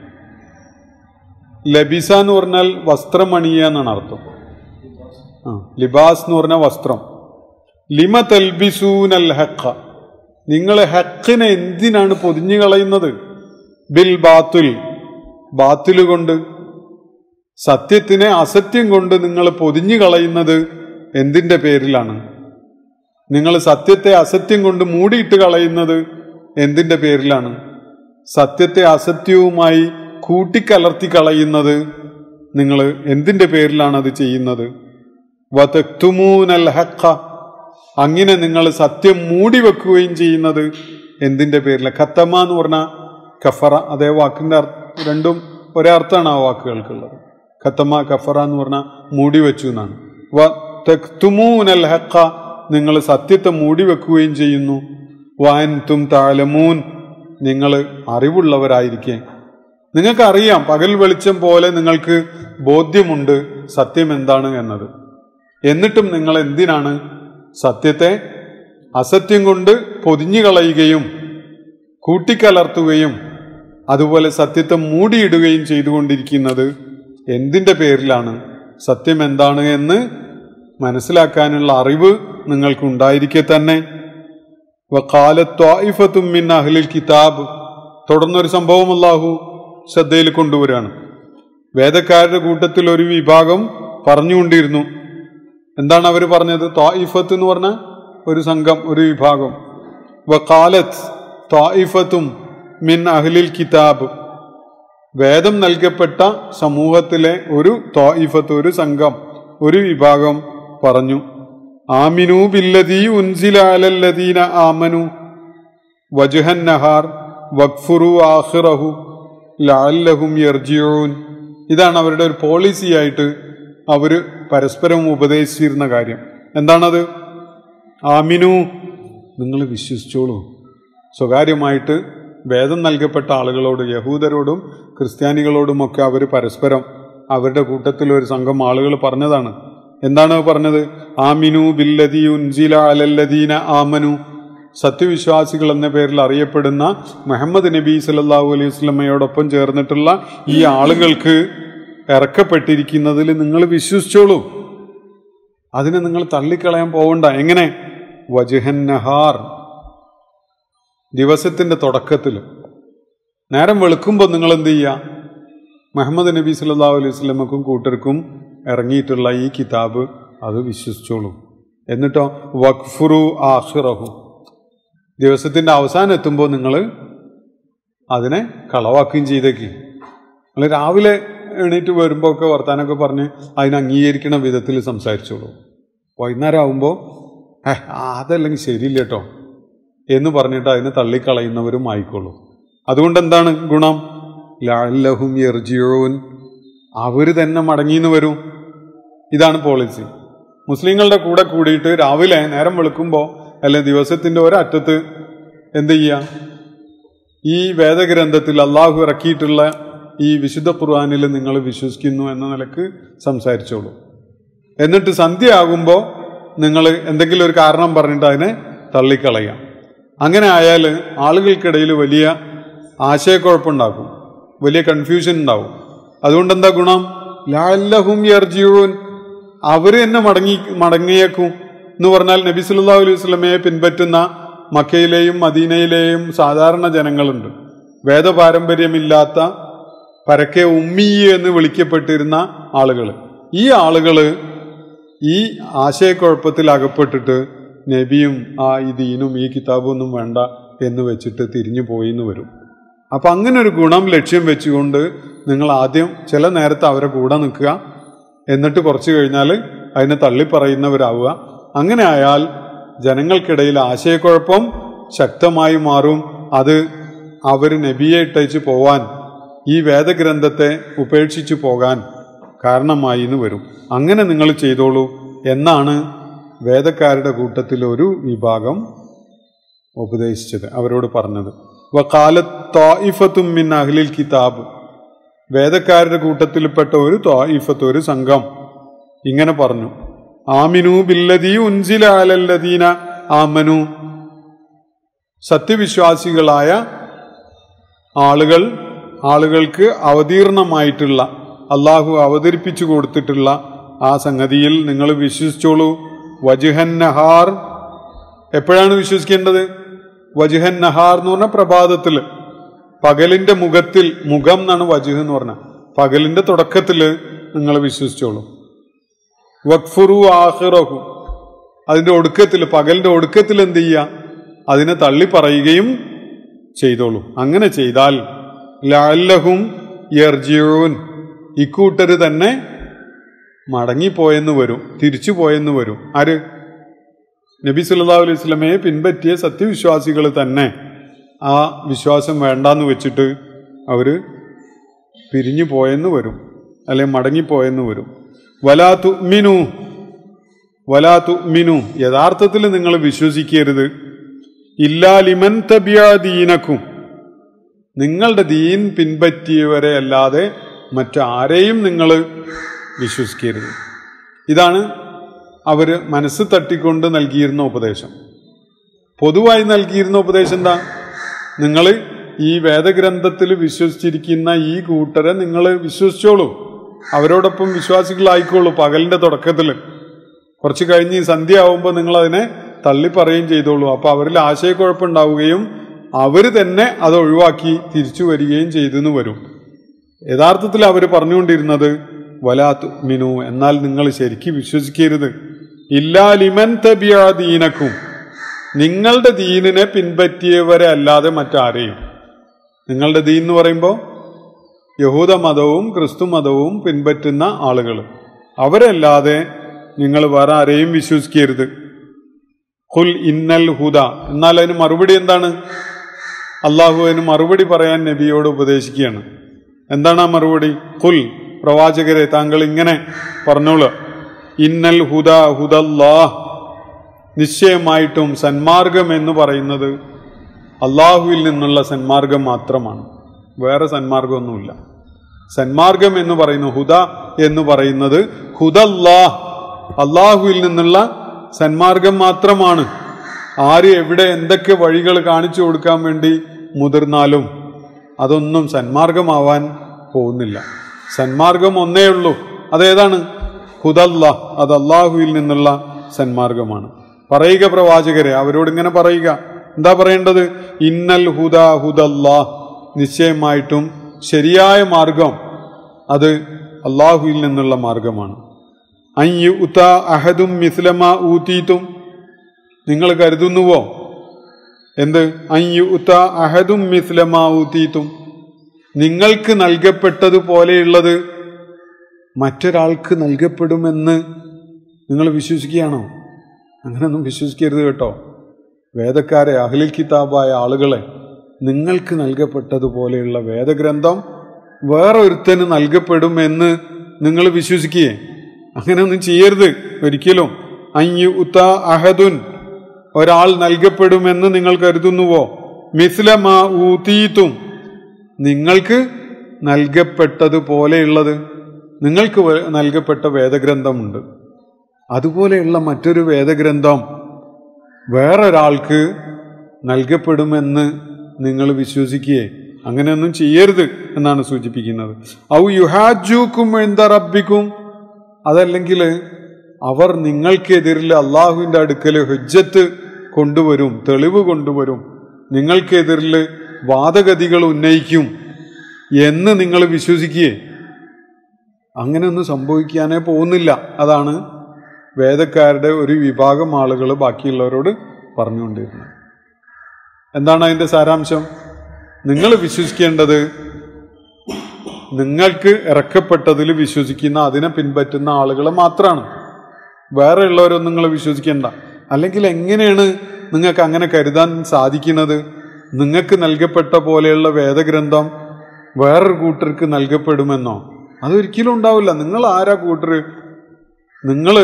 A: ലബിസ എന്ന് പറഞ്ഞാൽ വസ്ത്രമണിയ എന്നാണ് അർത്ഥം ആ ലിബാസ് എന്ന് പറഞ്ഞാൽ വസ്ത്രം ലിമ തൽബിസൂനൽ ഹക്ക നിങ്ങൾ ഹക്കിനെ എന്തിനാണ് പൊതിഞ്ഞു കളയുന്നത് ബിൽ ബാത്തുൽ ബാത്തുല് കൊണ്ട് സത്യത്തിനെ അസത്യം കൊണ്ട് നിങ്ങൾ പൊതിഞ്ഞു കളയുന്നത് എന്തിന്റെ പേരിലാണ് നിങ്ങൾ സത്യത്തെ അസത്യം കൊണ്ട് മൂടിയിട്ട് കളയുന്നത് എന്തിന്റെ പേരിലാണ് സത്യത്തെ അസത്യവുമായി കൂട്ടിക്കലർത്തി കളയുന്നത് നിങ്ങൾ എന്തിന്റെ പേരിലാണ് അത് ചെയ്യുന്നത് വതക്തുമൂനൽ ഹഖ അങ്ങനെ നിങ്ങൾ സത്യം മൂടി വെക്കുകയും ചെയ്യുന്നത് എന്തിന്റെ പേരില ഖത്തമ എന്ന് പറഞ്ഞാൽ കഫറ അതേ വാക്കിന്റെ രണ്ടും ഒരേ അർത്ഥമാണ് ആ വാക്കുകൾക്കുള്ളത് ഖത്തമ കഫറ എന്ന് പറഞ്ഞാൽ മൂടി വെച്ചു എന്നാണ് വതക്തുമൂനൽ ഹഖ നിങ്ങൾ സത്യത്തെ മൂടി വെക്കുകയും ചെയ്യുന്നു വാൻതും താലമൂൻ നിങ്ങൾ അറിവുള്ളവരായിരിക്കെ നിങ്ങൾക്കറിയാം പകൽ വെളിച്ചം പോലെ നിങ്ങൾക്ക് ബോധ്യമുണ്ട് സത്യം എന്താണ് എന്നത് എന്നിട്ടും നിങ്ങൾ എന്തിനാണ് സത്യത്തെ അസത്യം കൊണ്ട് പൊതിഞ്ഞു കളയുകയും കൂട്ടിക്കലർത്തുകയും അതുപോലെ സത്യത്തെ മൂടിയിടുകയും ചെയ്തുകൊണ്ടിരിക്കുന്നത് എന്തിൻ്റെ പേരിലാണ് സത്യം എന്താണ് എന്ന് മനസ്സിലാക്കാനുള്ള അറിവ് നിങ്ങൾക്കുണ്ടായിരിക്കെ തന്നെ മിൻ അഹ്ലിൽ കിതാബ് തുടർന്നൊരു സംഭവം അല്ലാഹു ശ്രദ്ധയിൽ കൊണ്ടുവരികയാണ് വേദക്കാരുടെ കൂട്ടത്തിൽ ഒരു വിഭാഗം പറഞ്ഞുകൊണ്ടിരുന്നു എന്താണ് അവർ പറഞ്ഞത് ത്വായിഫത്ത് എന്ന് പറഞ്ഞ ഒരു സംഘം ഒരു വിഭാഗം വക്കാലത്ത് ത്വായിഫത്തും മിൻ അഹ്ലിൽ കിതാബ് വേദം നൽകപ്പെട്ട സമൂഹത്തിലെ ഒരു ത്വായിഫത്ത് ഒരു സംഘം ഒരു വിഭാഗം പറഞ്ഞു ആമിനു ബില്ലദീ ഉൻസില അലല്ലദീന ആമനു വജുഹൻ നഹാർ വഖ്ഫുറു ആഖിറഹു ലഅല്ലഹും യർജിഊൻ ഇതാണ് അവരുടെ ഒരു പോളിസിയായിട്ട് അവർ പരസ്പരം ഉപദേശിച്ചിരുന്ന കാര്യം എന്താണത് ആമിനു നിങ്ങൾ വിശ്വസിച്ചോളൂ സ്വകാര്യമായിട്ട് വേദം നൽകപ്പെട്ട ആളുകളോട് യഹൂദരോടും ക്രിസ്ത്യാനികളോടുമൊക്കെ അവർ പരസ്പരം അവരുടെ കൂട്ടത്തിൽ ഒരു സംഘം ആളുകൾ പറഞ്ഞതാണ് എന്താണ് പറഞ്ഞത് ആമിനു ബില്ലദി ഉൻസില അലല്ലദീന ആമനു സത്യവിശ്വാസികൾ എന്ന പേരിൽ അറിയപ്പെടുന്ന മുഹമ്മദ് നബി സല്ലാഹു അലൈഹി വസ്ലമയോടൊപ്പം ചേർന്നിട്ടുള്ള ഈ ആളുകൾക്ക് ഇറക്കപ്പെട്ടിരിക്കുന്നതിൽ നിങ്ങൾ വിശ്വസിച്ചോളൂ അതിനെ നിങ്ങൾ തള്ളിക്കളയാൻ പോകണ്ട എങ്ങനെ വജുഹൻ നഹാർ ദിവസത്തിന്റെ തുടക്കത്തിൽ നേരം വെളുക്കുമ്പോൾ നിങ്ങൾ എന്ത് ചെയ്യുക മുഹമ്മദ് നബി സല്ലാ അലൈഹി സ്വലമക്കും കൂട്ടർക്കും ഇറങ്ങിയിട്ടുള്ള ഈ കിതാബ് അത് വിശ്വസിച്ചോളൂ എന്നിട്ടോ വഖ്ഫുറു ആഹിറഹു ദിവസത്തിന്റെ അവസാനം എത്തുമ്പോൾ നിങ്ങൾ അതിനെ കളവാക്കുകയും ചെയ്തേക്ക് നിങ്ങൾ രാവിലെ എണീറ്റ് വരുമ്പോൾ ഒക്കെ വർത്താനൊക്കെ പറഞ്ഞ് അതിനെ അംഗീകരിക്കണ വിധത്തിൽ സംസാരിച്ചോളൂ വൈകുന്നേരം ആകുമ്പോൾ ഏ അതല്ലെങ്കിൽ ശരിയില്ല കേട്ടോ എന്ന് പറഞ്ഞിട്ട് അതിനെ തള്ളിക്കളയുന്നവരും ആയിക്കോളൂ അതുകൊണ്ട് എന്താണ് ഗുണം ലാലഹും എർജിയോൻ അവർ തന്നെ മടങ്ങിന്ന് വരും ഇതാണ് പോളിസി മുസ്ലിങ്ങളുടെ കൂടെ കൂടിയിട്ട് രാവിലെ നേരം വെളുക്കുമ്പോൾ അല്ലെ ദിവസത്തിന്റെ ഒരറ്റത്ത് എന്ത് ചെയ്യുക ഈ വേദഗ്രന്ഥത്തിൽ അള്ളാഹു ഇറക്കിയിട്ടുള്ള ഈ വിശുദ്ധ ഖുർആാനിൽ നിങ്ങൾ വിശ്വസിക്കുന്നു എന്ന നിലക്ക് സംസാരിച്ചോളൂ എന്നിട്ട് സന്ധ്യ ആകുമ്പോൾ നിങ്ങൾ എന്തെങ്കിലും ഒരു കാരണം പറഞ്ഞിട്ട് അതിനെ തള്ളിക്കളയാം അങ്ങനെ ആയാൽ ആളുകൾക്കിടയിൽ വലിയ ആശയക്കുഴപ്പമുണ്ടാക്കും വലിയ കൺഫ്യൂഷൻ ഉണ്ടാവും അതുകൊണ്ട് എന്താ ഗുണം ലാലഹും യർജിയൂൻ അവർ തന്നെ മടങ്ങി മടങ്ങിയേക്കും എന്ന് പറഞ്ഞാൽ നബി സല്ലല്ലാഹു അലൈഹി വസല്ലമയെ പിൻപറ്റുന്ന മക്കയിലെയും മദീനയിലെയും സാധാരണ ജനങ്ങളുണ്ട് വേദപാരമ്പര്യമില്ലാത്ത പരക്കെ ഉമ്മി എന്ന് വിളിക്കപ്പെട്ടിരുന്ന ആളുകൾ ഈ ആളുകൾ ഈ ആശയക്കുഴപ്പത്തിൽ അകപ്പെട്ടിട്ട് നബിയും ആ ഈ ദീനും ഈ കിതാബും ഒന്നും വേണ്ട എന്ന് വെച്ചിട്ട് തിരിഞ്ഞു പോയി എന്ന് വരും അപ്പം അങ്ങനെ ഒരു ഗുണം ലക്ഷ്യം വെച്ചുകൊണ്ട് നിങ്ങൾ ആദ്യം ചില നേരത്ത് അവരെ കൂടെ നിൽക്കുക എന്നിട്ട് കുറച്ച് കഴിഞ്ഞാൽ അതിനെ തള്ളിപ്പറയുന്നവരാവുക അങ്ങനെ ആയാൽ ജനങ്ങൾക്കിടയിൽ ആശയക്കുഴപ്പം ശക്തമായി മാറും അത് അവർ നബിയെ ഇട്ടയച്ച് പോവാൻ ഈ വേദഗ്രന്ഥത്തെ ഉപേക്ഷിച്ചു പോകാൻ കാരണമായി എന്ന് വരും അങ്ങനെ നിങ്ങൾ ചെയ്തോളൂ എന്നാണ് വേദക്കാരുടെ കൂട്ടത്തിൽ ഒരു വിഭാഗം ഉപദേശിച്ചത് അവരോട് പറഞ്ഞത് വക്കാലത്തൊയിഫത്തും മിൻ അഹ്ലിൽ കിതാബ് വേദക്കാരുടെ കൂട്ടത്തിൽപ്പെട്ട ഒരു ത്വായിഫത്ത് ഒരു സംഘം ഇങ്ങനെ പറഞ്ഞു ആമിനു ബില്ലദീ ഉൻസില അലല്ലദീന ആമനു സത്യവിശ്വാസികളായ ആളുകൾ ആളുകൾക്ക് അവതീർണമായിട്ടുള്ള അള്ളാഹു അവതരിപ്പിച്ചു കൊടുത്തിട്ടുള്ള ആ സംഗതിയിൽ നിങ്ങൾ വിശ്വസിച്ചോളൂ വജുഹൻ നഹാർ എപ്പോഴാണ് വിശ്വസിക്കേണ്ടത് വജുഹൻ നഹാർ എന്ന് പറഞ്ഞ പ്രഭാതത്തിൽ പകലിന്റെ മുഖത്തിൽ മുഖം എന്നാണ് വജുഹ് എന്ന് പറഞ്ഞ പകലിന്റെ തുടക്കത്തിൽ നിങ്ങൾ വിശ്വസിച്ചോളൂ വക്ഫുറു ആഹിറഹു അതിന്റെ ഒടുക്കത്തിൽ പകലിന്റെ ഒടുക്കത്തിൽ എന്ത് ചെയ്യുക അതിനെ തള്ളി പറയുകയും ചെയ്തോളൂ അങ്ങനെ ചെയ്താൽ ലാല്ലഹും യർജിയൂൻ ഇക്കൂട്ടര് തന്നെ മടങ്ങിപ്പോയെന്ന് വരും തിരിച്ചു പോയെന്ന് വരും ആര് നബി സല്ലല്ലാഹു അലൈഹി വസല്ലമയെ പിൻപറ്റിയ സത്യവിശ്വാസികൾ തന്നെ ആ വിശ്വാസം വേണ്ടാന്ന് വെച്ചിട്ട് അവര് പിരിഞ്ഞു പോയെന്ന് വരും അല്ലെ മടങ്ങിപ്പോയെന്ന് വരും വലാത്തു മിനു വലാത്തു മിനു യഥാർത്ഥത്തിൽ നിങ്ങൾ വിശ്വസിക്കരുത് ഇല്ലാ ലിമൻ തബിയാദീനക്കും നിങ്ങളുടെ ദീൻ പിൻപറ്റിയവരെ അല്ലാതെ മറ്റാരെയും നിങ്ങൾ വിശ്വസിക്കരുത് ഇതാണ് അവർ മനസ്സ് തട്ടിക്കൊണ്ട് നൽകിയിരുന്ന ഉപദേശം പൊതുവായി നൽകിയിരുന്ന ഉപദേശം എന്താ നിങ്ങൾ ഈ വേദഗ്രന്ഥത്തിൽ വിശ്വസിച്ചിരിക്കുന്ന ഈ കൂട്ടരെ നിങ്ങൾ വിശ്വസിച്ചോളൂ അവരോടൊപ്പം വിശ്വാസികളായിക്കോളൂ പകലിന്റെ തുടക്കത്തിൽ കുറച്ച് കഴിഞ്ഞ് ഈ സന്ധ്യ ആവുമ്പോൾ നിങ്ങൾ അതിനെ തള്ളിപ്പറയുകയും ചെയ്തോളൂ അപ്പൊ അവരിൽ ആശയക്കുഴപ്പമുണ്ടാവുകയും അവർ തന്നെ അത് ഒഴിവാക്കി തിരിച്ചു വരികയും ചെയ്തെന്ന് വരും യഥാർത്ഥത്തിൽ അവർ പറഞ്ഞുകൊണ്ടിരുന്നത് വലാത്തു മിനു എന്നാൽ നിങ്ങൾ ശരിക്കും വിശ്വസിക്കരുത് ഇല്ലാ ലിമൻ തബിയാ ദീനക്കും നിങ്ങളുടെ ദീനിനെ പിൻപറ്റിയവരെ അല്ലാതെ മറ്റാരെയും നിങ്ങളുടെ ദീൻ എന്ന് പറയുമ്പോൾ യഹൂദ മതവും ക്രിസ്തു മതവും പിൻപറ്റുന്ന ആളുകൾ അവരല്ലാതെ നിങ്ങൾ വേറെ ആരെയും വിശ്വസിക്കരുത് ഖുൽ ഇന്നൽ ഹുദ എന്നാൽ അതിന് മറുപടി എന്താണ് അള്ളാഹു അതിന് മറുപടി പറയാൻ നബിയോട് ഉപദേശിക്കുകയാണ് എന്താണ് ആ മറുപടി ഖുൽ പ്രവാചകരെ താങ്കൾ ഇങ്ങനെ പറഞ്ഞോളൂ ഇന്നൽ ഹുദ ഹുദല്ലാഹ് നിശ്ചയമായിട്ടും സന്മാർഗം എന്ന് പറയുന്നത് അള്ളാഹുവിൽ നിന്നുള്ള സന്മാർഗം മാത്രമാണ് വേറെ സന്മാർഗമൊന്നുമില്ല സന്മാർഗം എന്ന് പറയുന്ന ഹുദ എന്ന് പറയുന്നത് ഹുദല്ലാഹ് അള്ളാഹുവിൽ നിന്നുള്ള സന്മാർഗം മാത്രമാണ് ആര് എവിടെ എന്തൊക്കെ വഴികൾ കാണിച്ചു കൊടുക്കാൻ വേണ്ടി മുതിർന്നാലും അതൊന്നും സന്മാർഗമാവാൻ പോകുന്നില്ല സന്മാർഗം ഒന്നേ ഉള്ളൂ അതേതാണ് ഹുദല്ല അത് അള്ളാഹുവിൽ നിന്നുള്ള സന്മാർഗമാണ് പറയുക പ്രവാചകരെ അവരോട് ഇങ്ങനെ പറയുക എന്താ പറയേണ്ടത് ഇന്നൽ ഹുദ ഹുദല്ലാ നിശ്ചയമായിട്ടും ശരിയായ മാർഗം അത് അള്ളാഹുവിൽ നിന്നുള്ള മാർഗമാണ് അയ്യു ഉത്ത അഹദും മിസ്ലമ ഊത്തീത്തും നിങ്ങൾ കരുതുന്നുവോ എന്ത് അയ്യുത്ത അഹദും മിസ്ലമാവൂത്തീത്തും നിങ്ങൾക്ക് നൽകപ്പെട്ടതുപോലെയുള്ളത് മറ്റൊരാൾക്ക് നൽകപ്പെടുമെന്ന് നിങ്ങൾ വിശ്വസിക്കുകയാണോ അങ്ങനെയൊന്നും വിശ്വസിക്കരുത് കേട്ടോ വേദക്കാരെ അഹ്ലിൽ കിതാബായ ആളുകളെ നിങ്ങൾക്ക് നൽകപ്പെട്ടതുപോലെയുള്ള വേദഗ്രന്ഥം വേറൊരുത്തന് നൽകപ്പെടുമെന്ന് നിങ്ങൾ വിശ്വസിക്കുകയെ അങ്ങനെയൊന്നും ചെയ്യരുത് ഒരിക്കലും അയ്യു ഉത്ത അഹദുൻ ഒരാൾ നൽകപ്പെടുമെന്ന് നിങ്ങൾ കരുതുന്നുവോ മിസ്ലമ ഊതീത്തും നിങ്ങൾക്ക് നൽകപ്പെട്ടതുപോലെയുള്ളത് നിങ്ങൾക്ക് വ- നൽകപ്പെട്ട വേദഗ്രന്ഥമുണ്ട് അതുപോലെയുള്ള മറ്റൊരു വേദഗ്രന്ഥം വേറൊരാൾക്ക് നൽകപ്പെടുമെന്ന് നിങ്ങൾ വിശ്വസിക്കുകയെ അങ്ങനെയൊന്നും ചെയ്യരുത് എന്നാണ് സൂചിപ്പിക്കുന്നത് ഔ യുഹാജൂക്കും എന്താ റബ്ബിക്കും അതല്ലെങ്കിൽ അവർ നിങ്ങൾക്കെതിരിൽ അള്ളാഹുവിൻ്റെ അടുക്കൽ ഹുജ്ജത്ത് കൊണ്ടുവരും തെളിവ് കൊണ്ടുവരും നിങ്ങൾക്കെതിരിൽ വാദഗതികൾ ഉന്നയിക്കും എന്ന് നിങ്ങൾ വിശ്വസിക്കുകയെ അങ്ങനെയൊന്നും സംഭവിക്കാനേ പോകുന്നില്ല അതാണ് വേദക്കാരുടെ ഒരു വിഭാഗം ആളുകൾ ബാക്കിയുള്ളവരോട് പറഞ്ഞുകൊണ്ടിരുന്നത് എന്താണ് അതിൻ്റെ സാരാംശം നിങ്ങൾ വിശ്വസിക്കേണ്ടത് നിങ്ങൾക്ക് ഇറക്കപ്പെട്ടതിൽ വിശ്വസിക്കുന്ന അതിനെ പിൻപറ്റുന്ന ആളുകൾ മാത്രമാണ് വേറെ ഉള്ളവരൊന്നും നിങ്ങൾ വിശ്വസിക്കേണ്ട അല്ലെങ്കിൽ എങ്ങനെയാണ് നിങ്ങൾക്ക് അങ്ങനെ കരുതാൻ സാധിക്കുന്നത് നിങ്ങൾക്ക് നൽകപ്പെട്ട പോലെയുള്ള വേദഗ്രന്ഥം വേറൊരു കൂട്ടർക്ക് നൽകപ്പെടുമെന്നോ അതൊരിക്കലും ഉണ്ടാവില്ല നിങ്ങൾ ആരാ കൂട്ടർ നിങ്ങൾ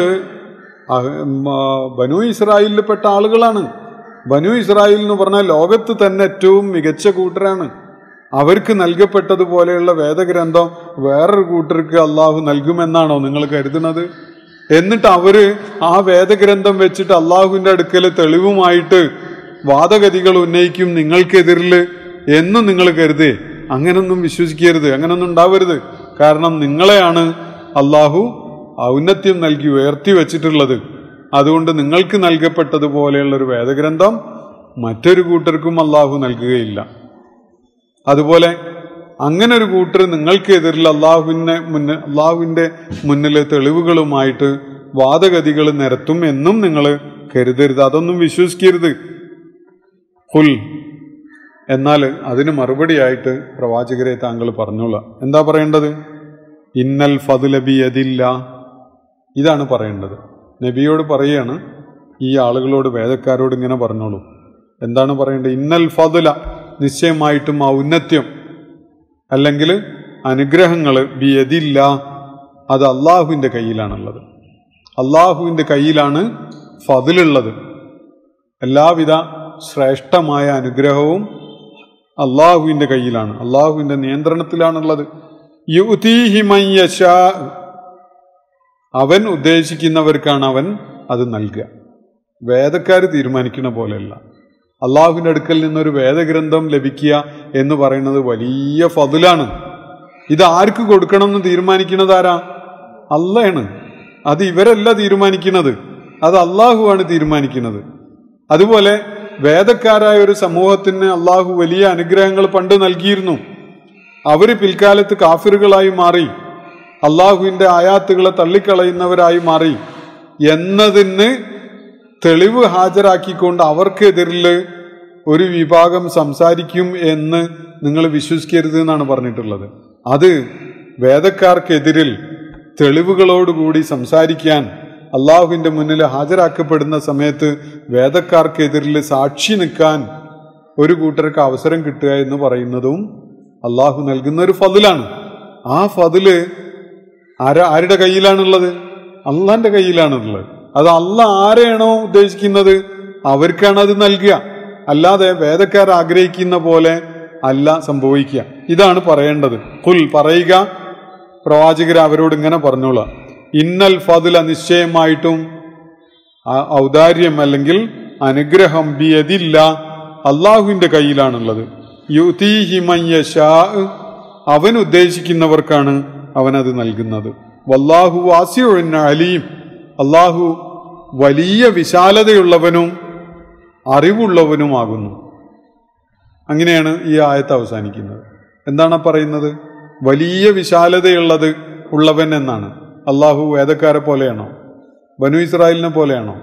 A: ബനു ഇസ്രായേലിൽപ്പെട്ട ആളുകളാണ് ബനു ഇസ്രായേൽ എന്ന് പറഞ്ഞാൽ ലോകത്ത് തന്നെ ഏറ്റവും മികച്ച കൂട്ടരാണ് അവർക്ക് നൽകപ്പെട്ടതുപോലെയുള്ള വേദഗ്രന്ഥം വേറൊരു കൂട്ടർക്ക് അള്ളാഹു നൽകുമെന്നാണോ നിങ്ങൾ കരുതുന്നത് എന്നിട്ട് അവര് ആ വേദഗ്രന്ഥം വെച്ചിട്ട് അള്ളാഹുവിന്റെ അടുക്കൽ തെളിവുമായിട്ട് വാദഗതികൾ ഉന്നയിക്കും നിങ്ങൾക്കെതിരിൽ എന്നും നിങ്ങൾ കരുതേ അങ്ങനൊന്നും വിശ്വസിക്കരുത് അങ്ങനൊന്നും ഉണ്ടാവരുത് കാരണം നിങ്ങളെയാണ് അള്ളാഹു ഔന്നത്യം നൽകി ഉയർത്തി വെച്ചിട്ടുള്ളത് അതുകൊണ്ട് നിങ്ങൾക്ക് നൽകപ്പെട്ടതുപോലെയുള്ള ഒരു വേദഗ്രന്ഥം മറ്റൊരു കൂട്ടർക്കും അള്ളാഹു നൽകുകയില്ല അതുപോലെ അങ്ങനെ ഒരു കൂട്ടർ നിങ്ങൾക്കെതിരിൽ അള്ളാഹുവിനെ മുന്നിൽ അള്ളാഹുവിൻ്റെ മുന്നിൽ തെളിവുകളുമായിട്ട് വാദഗതികൾ നിരത്തും എന്നും നിങ്ങൾ കരുതരുത് അതൊന്നും വിശ്വസിക്കരുത് ഹുൽ എന്നാൽ അതിന് മറുപടിയായിട്ട് പ്രവാചകരെ താങ്കൾ പറഞ്ഞോളാം എന്താ പറയേണ്ടത് ഇന്നൽ ഫതുലബി അതില്ല ഇതാണ് പറയേണ്ടത് നബിയോട് പറയുകയാണ് ഈ ആളുകളോട് വേദക്കാരോട് ഇങ്ങനെ പറഞ്ഞോളൂ എന്താണ് പറയേണ്ടത് ഇന്നൽ ഫതുല നിശ്ചയമായിട്ടും ഔന്നത്യം അല്ലെങ്കിൽ അനുഗ്രഹങ്ങൾ ബിയതില്ല അത് അള്ളാഹുവിൻ്റെ കയ്യിലാണുള്ളത് അള്ളാഹുവിൻ്റെ കയ്യിലാണ് ഫതിലുള്ളത് എല്ലാവിധ ശ്രേഷ്ഠമായ അനുഗ്രഹവും അള്ളാഹുവിൻ്റെ കയ്യിലാണ് അള്ളാഹുവിൻ്റെ നിയന്ത്രണത്തിലാണുള്ളത് യുതീഹി മൻ യശാ അവൻ ഉദ്ദേശിക്കുന്നവർക്കാണ് അവൻ അത് നൽകുക വേദക്കാർ തീരുമാനിക്കുന്ന പോലെയല്ല അള്ളാഹുവിൻ്റെ അടുക്കൽ നിന്നൊരു വേദഗ്രന്ഥം ലഭിക്കുക എന്ന് പറയുന്നത് വലിയ ഫതിലാണ് ഇത് ആർക്ക് കൊടുക്കണം എന്ന് തീരുമാനിക്കുന്നത് ആരാ അള്ളയാണ് അത് ഇവരല്ല തീരുമാനിക്കുന്നത് അത് അള്ളാഹുവാണ് തീരുമാനിക്കുന്നത് അതുപോലെ വേദക്കാരായ ഒരു സമൂഹത്തിന് അള്ളാഹു വലിയ അനുഗ്രഹങ്ങൾ പണ്ട് നൽകിയിരുന്നു അവർ പിൽക്കാലത്ത് കാഫിറുകളായി മാറി അള്ളാഹുവിൻ്റെ ആയാത്തുകളെ തള്ളിക്കളയുന്നവരായി മാറി എന്നതിന് തെളിവ് ഹാജരാക്കിക്കൊണ്ട് അവർക്കെതിരിൽ ഒരു വിഭാഗം സംസാരിക്കും എന്ന് നിങ്ങൾ വിശ്വസിക്കരുത് എന്നാണ് പറഞ്ഞിട്ടുള്ളത് അത് വേദക്കാർക്കെതിരിൽ തെളിവുകളോടുകൂടി സംസാരിക്കാൻ അള്ളാഹുവിൻ്റെ മുന്നിൽ ഹാജരാക്കപ്പെടുന്ന സമയത്ത് വേദക്കാർക്കെതിരിൽ സാക്ഷി നിൽക്കാൻ ഒരു കൂട്ടർക്ക് അവസരം കിട്ടുക എന്ന് പറയുന്നതും അള്ളാഹു നൽകുന്ന ഒരു ഫതിലാണ് ആ ഫതില് ആര ആരുടെ കയ്യിലാണുള്ളത് അള്ളാന്റെ കയ്യിലാണുള്ളത് അത് അല്ല ആരെയാണോ ഉദ്ദേശിക്കുന്നത് അവർക്കാണ് അത് നൽകുക അല്ലാതെ വേദക്കാർ ആഗ്രഹിക്കുന്ന പോലെ അല്ല സംഭവിക്കുക ഇതാണ് പറയേണ്ടത് കുൽ പറയുക പ്രവാചകർ അവരോട് ഇങ്ങനെ പറഞ്ഞോളാം ഇന്നൽ ഫതില നിശ്ചയമായിട്ടും ആ ഔദാര്യം അല്ലെങ്കിൽ അനുഗ്രഹം ബിയതില്ല അള്ളാഹുവിന്റെ കയ്യിലാണുള്ളത് യുതീഹി മൻ യശാ അവൻ ഉദ്ദേശിക്കുന്നവർക്കാണ് അവൻ അത് നൽകുന്നത് വല്ലാഹു വാസിയുൻ അലീം അള്ളാഹു വലിയ വിശാലതയുള്ളവനും അറിവുള്ളവനുമാകുന്നു അങ്ങനെയാണ് ഈ ആയത്ത് അവസാനിക്കുന്നത് എന്താണ് പറയുന്നത് വലിയ വിശാലതയുള്ളത് ഉള്ളവൻ എന്നാണ് അള്ളാഹു വേദക്കാരെ പോലെയാണോ ബനു ഇസ്രായേലിനെ പോലെയാണോ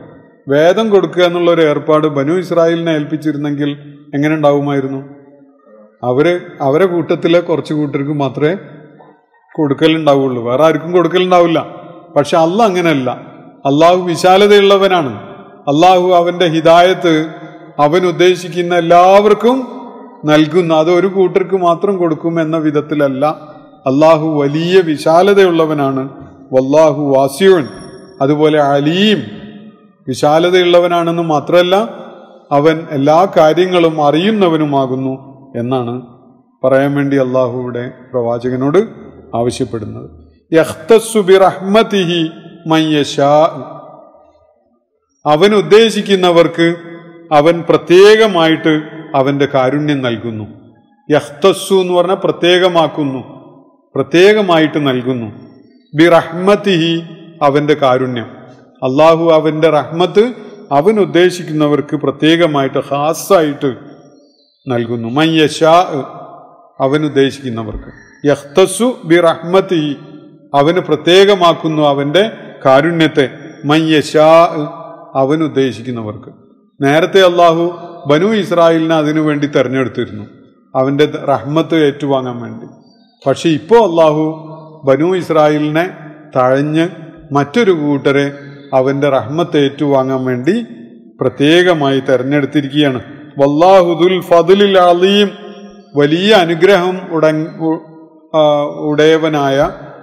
A: വേദം കൊടുക്കുക എന്നുള്ള ഒരു ഏർപ്പാട് ബനു ഇസ്രായേലിനെ ഏൽപ്പിച്ചിരുന്നെങ്കിൽ എങ്ങനെ ഉണ്ടാവുമായിരുന്നു അവര് അവരെ കൂട്ടത്തിലെ കുറച്ച് കൂട്ടർക്ക് മാത്രമേ കൊടുക്കലുണ്ടാവുള്ളൂ വേറെ ആർക്കും കൊടുക്കലുണ്ടാവില്ല പക്ഷെ അല്ല അങ്ങനെയല്ല അള്ളാഹു വിശാലതയുള്ളവനാണ് അള്ളാഹു അവന്റെ ഹിദായത്ത് അവൻ ഉദ്ദേശിക്കുന്ന എല്ലാവർക്കും നൽകുന്നു അത് ഒരു കൂട്ടർക്ക് മാത്രം കൊടുക്കും എന്ന വിധത്തിലല്ല അള്ളാഹു വലിയ വിശാലതയുള്ളവനാണ് വല്ലാഹു വാസിയുൻ അതുപോലെ അലീം വിശാലതയുള്ളവനാണെന്ന് മാത്രമല്ല അവൻ എല്ലാ കാര്യങ്ങളും അറിയുന്നവനുമാകുന്നു എന്നാണ് പറയാൻ വേണ്ടി അള്ളാഹു ഇവിടെ പ്രവാചകനോട് ആവശ്യപ്പെടുന്നത് യഖ്തസ്സു ബിറഹ്മതിഹി മയ്യശാ അവൻ ഉദ്ദേശിക്കുന്നവർക്ക് അവൻ പ്രത്യേകമായിട്ട് അവന്റെ കാരുണ്യം നൽകുന്നു യഖ്തസ്സു എന്ന് പറഞ്ഞാൽ പ്രത്യേകമാക്കുന്നു പ്രത്യേകമായിട്ട് നൽകുന്നു ബിറഹ്മതിഹി അവന്റെ കാരുണ്യം അള്ളാഹു അവന്റെ റഹ്മത്ത് അവൻ ഉദ്ദേശിക്കുന്നവർക്ക് പ്രത്യേകമായിട്ട് ഹാസായിട്ട് നൽകുന്നു മയ്യശാ അവൻ ഉദ്ദേശിക്കുന്നവർക്ക് യഖ്തസു ബി റഹ്മത്തി അവന് പ്രത്യേകമാക്കുന്നു അവന്റെ കാരുണ്യത്തെ മയ്യശാ അവൻ ഉദ്ദേശിക്കുന്നവർക്ക് നേരത്തെ അള്ളാഹു ബനു ഇസ്രായേലിനെ അതിനു വേണ്ടി തെരഞ്ഞെടുത്തിരുന്നു അവന്റെ റഹ്മത്ത് ഏറ്റുവാങ്ങാൻ വേണ്ടി പക്ഷെ ഇപ്പോൾ അള്ളാഹു ബനു ഇസ്രായേലിനെ തഴഞ്ഞ് മറ്റൊരു കൂട്ടരെ അവന്റെ റഹ്മത്ത് ഏറ്റുവാങ്ങാൻ വേണ്ടി പ്രത്യേകമായി തെരഞ്ഞെടുത്തിരിക്കുകയാണ് വല്ലാഹുദുൽ ഫതുലിൽ അലീം വലിയ അനുഗ്രഹം ഉട ആ, ഉടയവനായ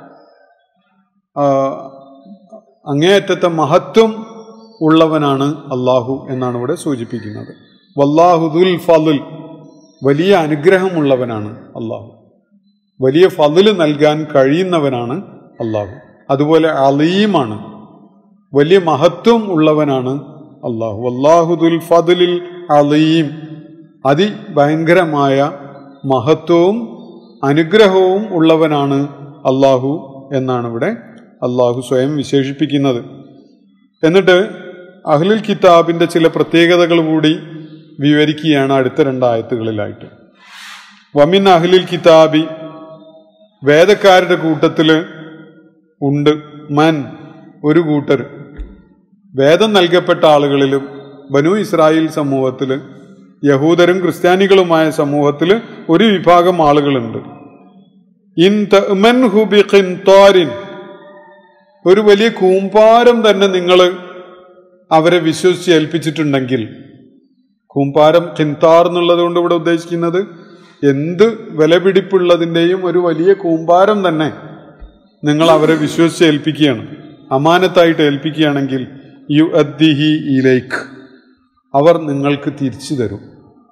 A: ആ, അങ്ങേയറ്റത്തെ മഹത്വം ഉള്ളവനാണ് അള്ളാഹു എന്നാണ് ഇവിടെ സൂചിപ്പിക്കുന്നത് വല്ലാഹുദുൽ ഫതുൽ വലിയ അനുഗ്രഹമുള്ളവനാണ് അള്ളാഹു വലിയ ഫതില് നൽകാൻ കഴിയുന്നവനാണ് അള്ളാഹു അതുപോലെ അലീമാണ് വലിയ മഹത്വം ഉള്ളവനാണ് അള്ളാഹു അള്ളാഹുദുൽ ഫതിലിൽ അലീം അതിഭയങ്കരമായ മഹത്വവും അനുഗ്രഹവും ഉള്ളവനാണ് അള്ളാഹു എന്നാണ് ഇവിടെ അള്ളാഹു സ്വയം വിശേഷിപ്പിക്കുന്നത് എന്നിട്ട് അഹ്ലുൽ കിതാബിന്റെ ചില പ്രത്യേകതകൾ കൂടി വിവരിക്കുകയാണ് അടുത്ത രണ്ടായത്തുകളിലായിട്ട് വമിൻ അഹ്ലുൽ കിതാബി വേദക്കാരുടെ കൂട്ടത്തില് ഉണ്ട് മൻ ഒരു കൂട്ടർ വേദം നൽകപ്പെട്ട ആളുകളിലും ബനു ഇസ്രായേൽ സമൂഹത്തിൽ യഹൂദരും ക്രിസ്ത്യാനികളുമായ സമൂഹത്തിൽ ഒരു വിഭാഗം ആളുകളുണ്ട് ഇൻ തഅ്മൻഹു ബിഖിൻതാരിൻ ഒരു വലിയ കൂമ്പാരം തന്നെ നിങ്ങൾ അവരെ വിശ്വസിച്ച് ഏൽപ്പിച്ചിട്ടുണ്ടെങ്കിൽ കൂമ്പാരം ഖിൻതാർ എന്നുള്ളത് കൊണ്ട് ഇവിടെ ഉദ്ദേശിക്കുന്നത് എന്ത് വിലപിടിപ്പുള്ളതിൻ്റെയും ഒരു വലിയ കൂമ്പാരം തന്നെ നിങ്ങൾ അവരെ വിശ്വസിച്ച് ഏൽപ്പിക്കുകയാണ് അമാനത്തായിട്ട് ഏൽപ്പിക്കുകയാണെങ്കിൽ യു അദ്ദിഹി ഇലേക്ക് അവർ നിങ്ങൾക്ക് തിരിച്ചു തരും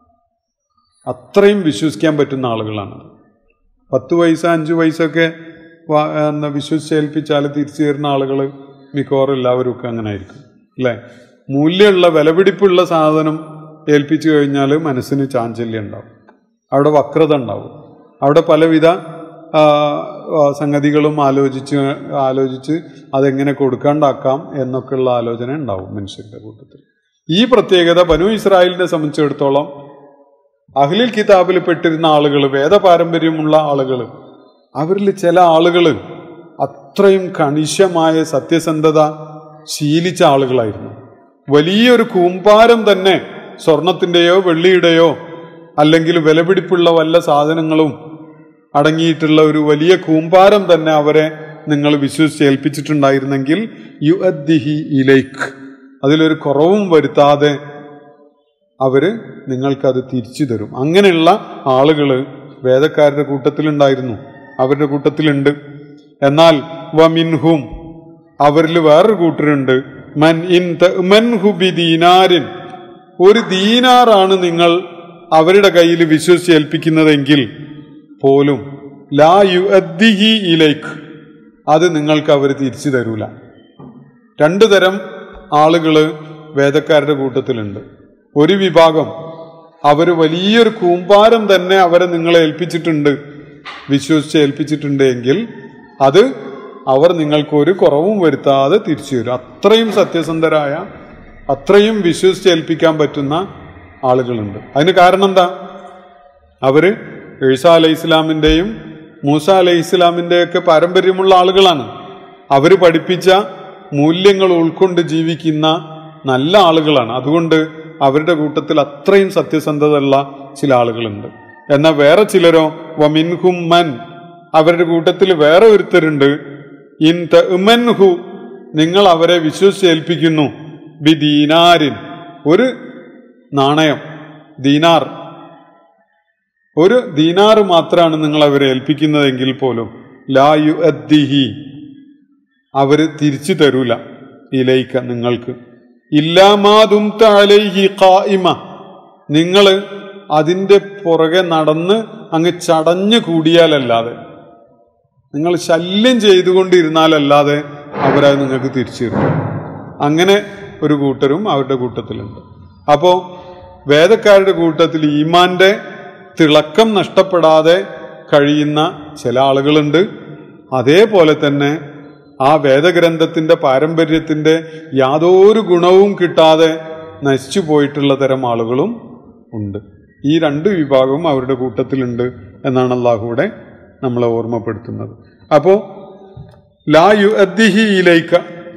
A: അത്രയും വിശ്വസിക്കാൻ പറ്റുന്ന ആളുകളാണ് പത്ത് പൈസ അഞ്ച് പൈസയൊക്കെ വാ- എന്താ വിശ്വസിച്ച് ഏൽപ്പിച്ചാൽ തിരിച്ചു തരുന്ന ആളുകൾ മിക്കവാറും എല്ലാവരും ഒക്കെ അങ്ങനെ ആയിരിക്കും അല്ലേ മൂല്യമുള്ള വിലപിടിപ്പുള്ള സാധനം ഏൽപ്പിച്ചു കഴിഞ്ഞാൽ മനസ്സിന് ചാഞ്ചല്യം ഉണ്ടാവും അവിടെ വക്രത ഉണ്ടാവും അവിടെ പലവിധ ആ, ആ, സംഗതികളും ആലോചിച്ച് ആലോചിച്ച് അതെങ്ങനെ കൊടുക്കാണ്ടാക്കാം എന്നൊക്കെയുള്ള ആലോചന ഉണ്ടാവും മനുഷ്യരുടെ കൂട്ടത്തിൽ ഈ പ്രത്യേകത ബനു ഇസ്രായേലിനെ സംബന്ധിച്ചിടത്തോളം അഹ്ലിൽ കിതാബിൽ പെട്ടിരുന്ന ആളുകൾ വേദപാരമ്പര്യമുള്ള ആളുകൾ അവരിൽ ചില ആളുകൾ അത്രയും കണിശമായ സത്യസന്ധത ശീലിച്ച ആളുകളായിരുന്നു വലിയൊരു കൂമ്പാരം തന്നെ സ്വർണത്തിൻ്റെയോ വെള്ളിയുടെയോ അല്ലെങ്കിൽ വിലപിടിപ്പുള്ള വല്ല സാധനങ്ങളും അടങ്ങിയിട്ടുള്ള ഒരു വലിയ കൂമ്പാരം തന്നെ അവരെ നിങ്ങൾ വിശ്വസിച്ച് ഏൽപ്പിച്ചിട്ടുണ്ടായിരുന്നെങ്കിൽ യു അദ്ദിഹി ഇലൈക്ക് അതിലൊരു കുറവും വരുത്താതെ അവര് നിങ്ങൾക്കത് തിരിച്ചു തരും അങ്ങനെയുള്ള ആളുകൾ വേദക്കാരുടെ കൂട്ടത്തിലുണ്ടായിരുന്നു അവരുടെ കൂട്ടത്തിലുണ്ട് എന്നാൽ വമിൻഹും അവരിൽ വേറൊരു കൂട്ടരുണ്ട് മൻ ഇൻ തഅ്മൻഹു ബിദീനാരിൻ ഒരു ദീനാറാണ് നിങ്ങൾ അവരുടെ കയ്യിൽ വിശ്വസിച്ച് ഏൽപ്പിക്കുന്നതെങ്കിൽ പോലും ലാ യു അദ്ദിഹി ഇലേക്ക് അത് നിങ്ങൾക്ക് അവർ തിരിച്ചു തരൂല രണ്ടു തരം ആളുകൾ വേദക്കാരുടെ കൂട്ടത്തിലുണ്ട് ഒരു വിഭാഗം അവർ വലിയൊരു കൂമ്പാരം തന്നെ അവരെ നിങ്ങളെ ഏൽപ്പിച്ചിട്ടുണ്ട് വിശ്വസിച്ച് ഏൽപ്പിച്ചിട്ടുണ്ട് എങ്കിൽ അത് അവർ നിങ്ങൾക്ക് ഒരു കുറവും വരുത്താതെ തിരിച്ചു തരും അത്രയും സത്യസന്ധരായ അത്രയും വിശ്വസിച്ച് ഏൽപ്പിക്കാൻ പറ്റുന്ന ആളുകളുണ്ട് അതിന് കാരണം എന്താ അവര് ഈസ അലൈഹി ഇസ്ലാമിൻ്റെയും മൂസ അലൈഹി ഇസ്ലാമിൻ്റെയൊക്കെ പാരമ്പര്യമുള്ള ആളുകളാണ് അവർ പഠിപ്പിച്ച മൂല്യങ്ങൾ ഉൾക്കൊണ്ട് ജീവിക്കുന്ന നല്ല ആളുകളാണ് അതുകൊണ്ട് അവരുടെ കൂട്ടത്തിൽ അത്രയും സത്യസന്ധതയുള്ള ചില ആളുകളുണ്ട് എന്നാൽ വേറെ ചിലരോ വമിൻഹും മൻ അവരുടെ കൂട്ടത്തിൽ വേറെ ഒരുത്തരുണ്ട് ഇൻ തഅ്മൻഹു നിങ്ങൾ അവരെ വിശ്വസിച്ചേൽപ്പിക്കുന്നു ബി ദീനാരിൻ ഒരു നാണയം ദീനാർ ഒരു ദീനാറ് മാത്രമാണ് നിങ്ങൾ അവരെ ഏൽപ്പിക്കുന്നതെങ്കിൽ പോലും ലാ യു അദ്ദിഹി അവര് തിരിച്ചു തരൂല ഇലയിക്ക നിങ്ങൾക്ക് ഇല്ലാമാതും തലൈഹി ഖായിമ നിങ്ങൾ അതിൻ്റെ പുറകെ നടന്ന് അങ്ങ് ചടഞ്ഞു കൂടിയാലല്ലാതെ നിങ്ങൾ ശല്യം ചെയ്തുകൊണ്ടിരുന്നാലല്ലാതെ അവരത് നിങ്ങൾക്ക് തിരിച്ചു തരും അങ്ങനെ ഒരു കൂട്ടരും അവരുടെ കൂട്ടത്തിലുണ്ട് അപ്പോൾ വേദക്കാരുടെ കൂട്ടത്തിൽ ഈമാന്റെ തിളക്കം നഷ്ടപ്പെടാതെ കഴിയുന്ന ചില ആളുകളുണ്ട് അതേപോലെ തന്നെ ആ വേദഗ്രന്ഥത്തിന്റെ പാരമ്പര്യത്തിന്റെ യാതൊരു ഗുണവും കിട്ടാതെ നശിച്ചു പോയിട്ടുള്ള തരം ആളുകളും ഉണ്ട് ഈ രണ്ട് വിഭാഗവും അവരുടെ കൂട്ടത്തിലുണ്ട് എന്നാണ് അള്ളാഹുവിടെ നമ്മളെ ഓർമ്മപ്പെടുത്തുന്നത് അപ്പോൾ ലാ യു ഇലൈക്ക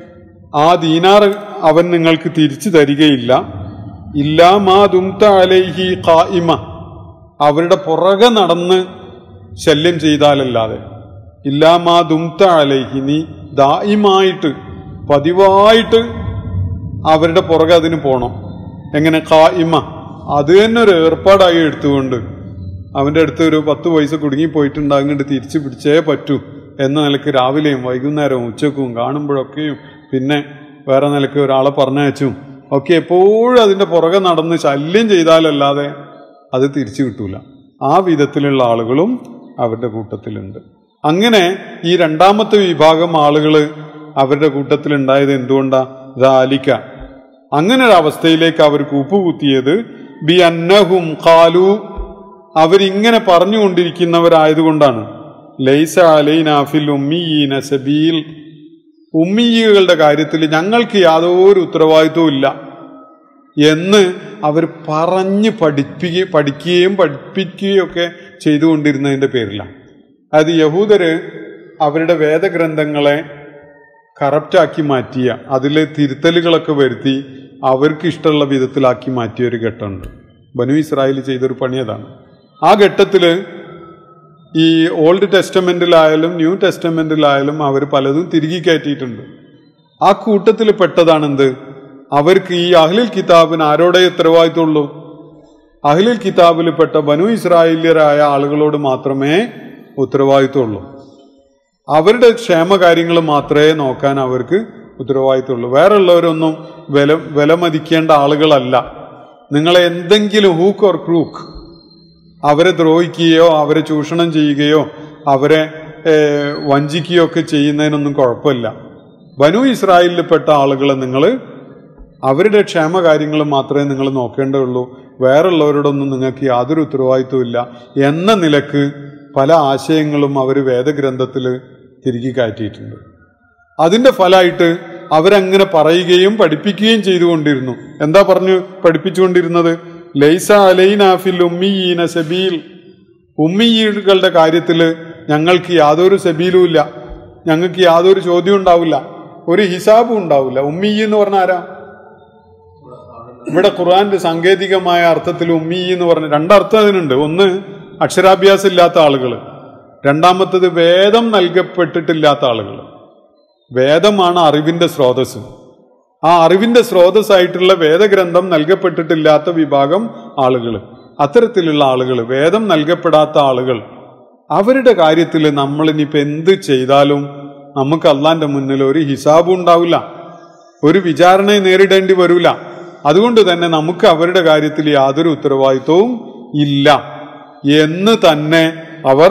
A: ആ ദീനാർ അവൻ നിങ്ങൾക്ക് തിരിച്ചു തരികയില്ല ഇല്ലാ മാ ദുംത അലൈഹി ഖായിമ അവരുടെ പുറകെ നടന്ന് ശല്യം ചെയ്താലല്ലാതെ ഇല്ലാ മാ ദുംത അലൈഹി നീ ദായിമായിട്ട് പതിവായിട്ട് അവരുടെ പുറകെ അതിന് പോണം എങ്ങനെ ഖായിമ അത് തന്നെ ഒരു ഏർപ്പാടായി എടുത്തുകൊണ്ട് അവൻ്റെ അടുത്ത് ഒരു പത്ത് പൈസ കുടുങ്ങി പോയിട്ടുണ്ട് അങ്ങോട്ട് തിരിച്ചു പിടിച്ചേ പറ്റൂ എന്ന നിലക്ക് രാവിലെയും വൈകുന്നേരവും ഉച്ചക്കും കാണുമ്പോഴൊക്കെയും പിന്നെ വേറെ നിലക്ക് ഒരാളെ പറഞ്ഞയച്ചും ഒക്കെ എപ്പോഴും അതിൻ്റെ പുറകെ നടന്ന് ശല്യം ചെയ്താലല്ലാതെ അത് തിരിച്ചു കിട്ടൂല ആ വിധത്തിലുള്ള ആളുകളും അവരുടെ കൂട്ടത്തിലുണ്ട് അങ്ങനെ ഈ രണ്ടാമത്തെ വിഭാഗം ആളുകൾ അവരുടെ കൂട്ടത്തിലുണ്ടായത് എന്തുകൊണ്ടാ ദാലിക്ക അങ്ങനെ ഒരു അവസ്ഥയിലേക്ക് അവർ കൂപ്പുകുത്തിയത് ബി അന്നഹും ഖാലു അവരിങ്ങനെ പറഞ്ഞുകൊണ്ടിരിക്കുന്നവരായതുകൊണ്ടാണ് ലൈസ അലൈനാഫിൽ ഉമ്മിയീന സബീൽ ഉമ്മിയീകളുടെ കാര്യത്തിൽ ഞങ്ങൾക്ക് യാതൊരു ഉത്തരവാദിത്വവും ഇല്ല എന്ന് അവർ പറഞ്ഞ് പഠിപ്പിക്കുക പഠിക്കുകയും പഠിപ്പിക്കുകയും ഒക്കെ ചെയ്തുകൊണ്ടിരുന്നതിൻ്റെ പേരിലാണ് അത് യഹൂദര് അവരുടെ വേദഗ്രന്ഥങ്ങളെ കറപ്റ്റാക്കി മാറ്റിയ അതിൽ തിരുത്തലുകളൊക്കെ വരുത്തി അവർക്ക് ഇഷ്ടമുള്ള വിധത്തിലാക്കി മാറ്റിയ ഒരു ഘട്ടമുണ്ട് ബനു ഇസ്രായേൽ ചെയ്തൊരു പണി അതാണ് ആ ഘട്ടത്തിൽ ഈ ഓൾഡ് ടെസ്റ്റമെന്റിലായാലും ന്യൂ ടെസ്റ്റമെന്റിലായാലും അവർ പലതും തിരികെ കയറ്റിയിട്ടുണ്ട് ആ കൂട്ടത്തിൽ പെട്ടതാണെന്ത് അവർക്ക് ഈ അഹ്ലിൽ കിതാബിന് ആരോടെ ഉത്തരവാദിത്തമുള്ളൂ അഹ്ലിൽ കിതാബിൽ പെട്ട ബനു ഇസ്രായേല്യരായ ആളുകളോട് മാത്രമേ ഉത്തരവാദിത്തമുള്ളൂ അവരുടെ ക്ഷേമകാര്യങ്ങൾ മാത്രമേ നോക്കാൻ അവർക്ക് ഉത്തരവാദിത്തമുള്ളൂ വേറെ ഉള്ളവരൊന്നും വില വിലമതിക്കേണ്ട ആളുകളല്ല നിങ്ങളെ എന്തെങ്കിലും ഹൂക്ക് ഓർ ക്രൂക്ക് അവരെ ദ്രോഹിക്കുകയോ അവരെ ചൂഷണം ചെയ്യുകയോ അവരെ ഏർ, വഞ്ചിക്കുകയോ ഒക്കെ ചെയ്യുന്നതിനൊന്നും കുഴപ്പമില്ല ബനു ഇസ്രായേലിൽപ്പെട്ട ആളുകളെ നിങ്ങൾ അവരുടെ ക്ഷേമകാര്യങ്ങൾ മാത്രമേ നിങ്ങൾ നോക്കേണ്ടതുള്ളൂ വേറുള്ളവരോടൊന്നും നിങ്ങൾക്ക് യാതൊരു ഉത്തരവാദിത്വവും ഇല്ല എന്ന നിലക്ക് പല ആശയങ്ങളും അവർ വേദഗ്രന്ഥത്തിൽ തിരികെ കയറ്റിയിട്ടുണ്ട് അതിന്റെ ഫലമായിട്ട് അവരങ്ങനെ പറയുകയും പഠിപ്പിക്കുകയും ചെയ്തുകൊണ്ടിരുന്നു എന്താ പറഞ്ഞു പഠിപ്പിച്ചുകൊണ്ടിരുന്നത് ലൈസ അലൈനാഫിൽ ഉമ്മിയീന സബീൽ ഉമ്മിയീകളുടെ കാര്യത്തിൽ ഞങ്ങൾക്ക് യാതൊരു സബീലും ഇല്ല ഞങ്ങൾക്ക് യാതൊരു ചോദ്യം ഉണ്ടാവില്ല ഒരു ഹിസാബും ഉണ്ടാവില്ല ഉമ്മി എന്ന് പറഞ്ഞ ആരാ ഇവിടെ ഖുർആന്റെ സാങ്കേതികമായ അർത്ഥത്തിൽ ഉമ്മി എന്ന് പറഞ്ഞ രണ്ടർത്ഥം അതിനുണ്ട് ഒന്ന് അക്ഷരാഭ്യാസം ഇല്ലാത്ത ആളുകൾ രണ്ടാമത്തത് വേദം നൽകപ്പെട്ടിട്ടില്ലാത്ത ആളുകൾ വേദമാണ് അറിവിന്റെ സ്രോതസ് ആ അറിവിന്റെ സ്രോതസ്സായിട്ടുള്ള വേദഗ്രന്ഥം നൽകപ്പെട്ടിട്ടില്ലാത്ത വിഭാഗം ആളുകൾ അത്തരത്തിലുള്ള ആളുകൾ വേദം നൽകപ്പെടാത്ത ആളുകൾ അവരുടെ കാര്യത്തിൽ നമ്മൾ ഇനിയിപ്പോൾ എന്ത് ചെയ്താലും നമുക്ക് അള്ളാന്റെ മുന്നിൽ ഒരു ഹിസാബും ഉണ്ടാവില്ല ഒരു വിചാരണയെ നേരിടേണ്ടി വരൂല അതുകൊണ്ട് തന്നെ നമുക്ക് അവരുടെ കാര്യത്തിൽ യാതൊരു ഉത്തരവാദിത്വവും ഇല്ല എന്ന് തന്നെ അവർ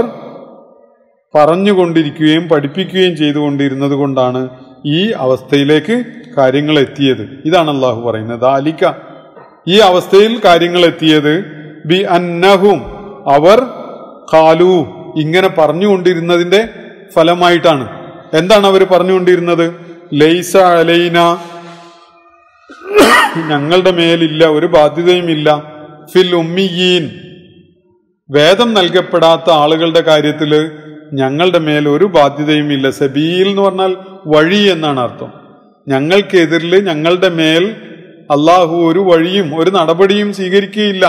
A: പറഞ്ഞുകൊണ്ടിരിക്കുകയും പഠിപ്പിക്കുകയും ചെയ്തുകൊണ്ടിരുന്നത് കൊണ്ടാണ് ഈ അവസ്ഥയിലേക്ക് കാര്യങ്ങൾ എത്തിയത് ഇതാണ് അള്ളാഹു പറയുന്നത് ആലിക്ക ഈ അവസ്ഥയിൽ കാര്യങ്ങൾ എത്തിയത് ബി അന്നഹും അവർ കാലു ഇങ്ങനെ പറഞ്ഞുകൊണ്ടിരുന്നതിന്റെ ഫലമായിട്ടാണ് എന്താണ് അവർ പറഞ്ഞുകൊണ്ടിരുന്നത് ലൈസ അലൈന ഞങ്ങളുടെ മേലില്ല ഒരു ബാധ്യതയും ഇല്ല ഫിൽ ഉമ്മിയീൻ വേദം നൽകപ്പെടാത്ത ആളുകളുടെ കാര്യത്തിൽ ഞങ്ങളുടെ മേൽ ഒരു ബാധ്യതയും ഇല്ല സബീൽ എന്ന് പറഞ്ഞാൽ വഴി എന്നാണ് അർത്ഥം ഞങ്ങൾക്കെതിരിൽ ഞങ്ങളുടെ മേൽ അള്ളാഹു ഒരു വഴിയും ഒരു നടപടിയും സ്വീകരിക്കുകയില്ല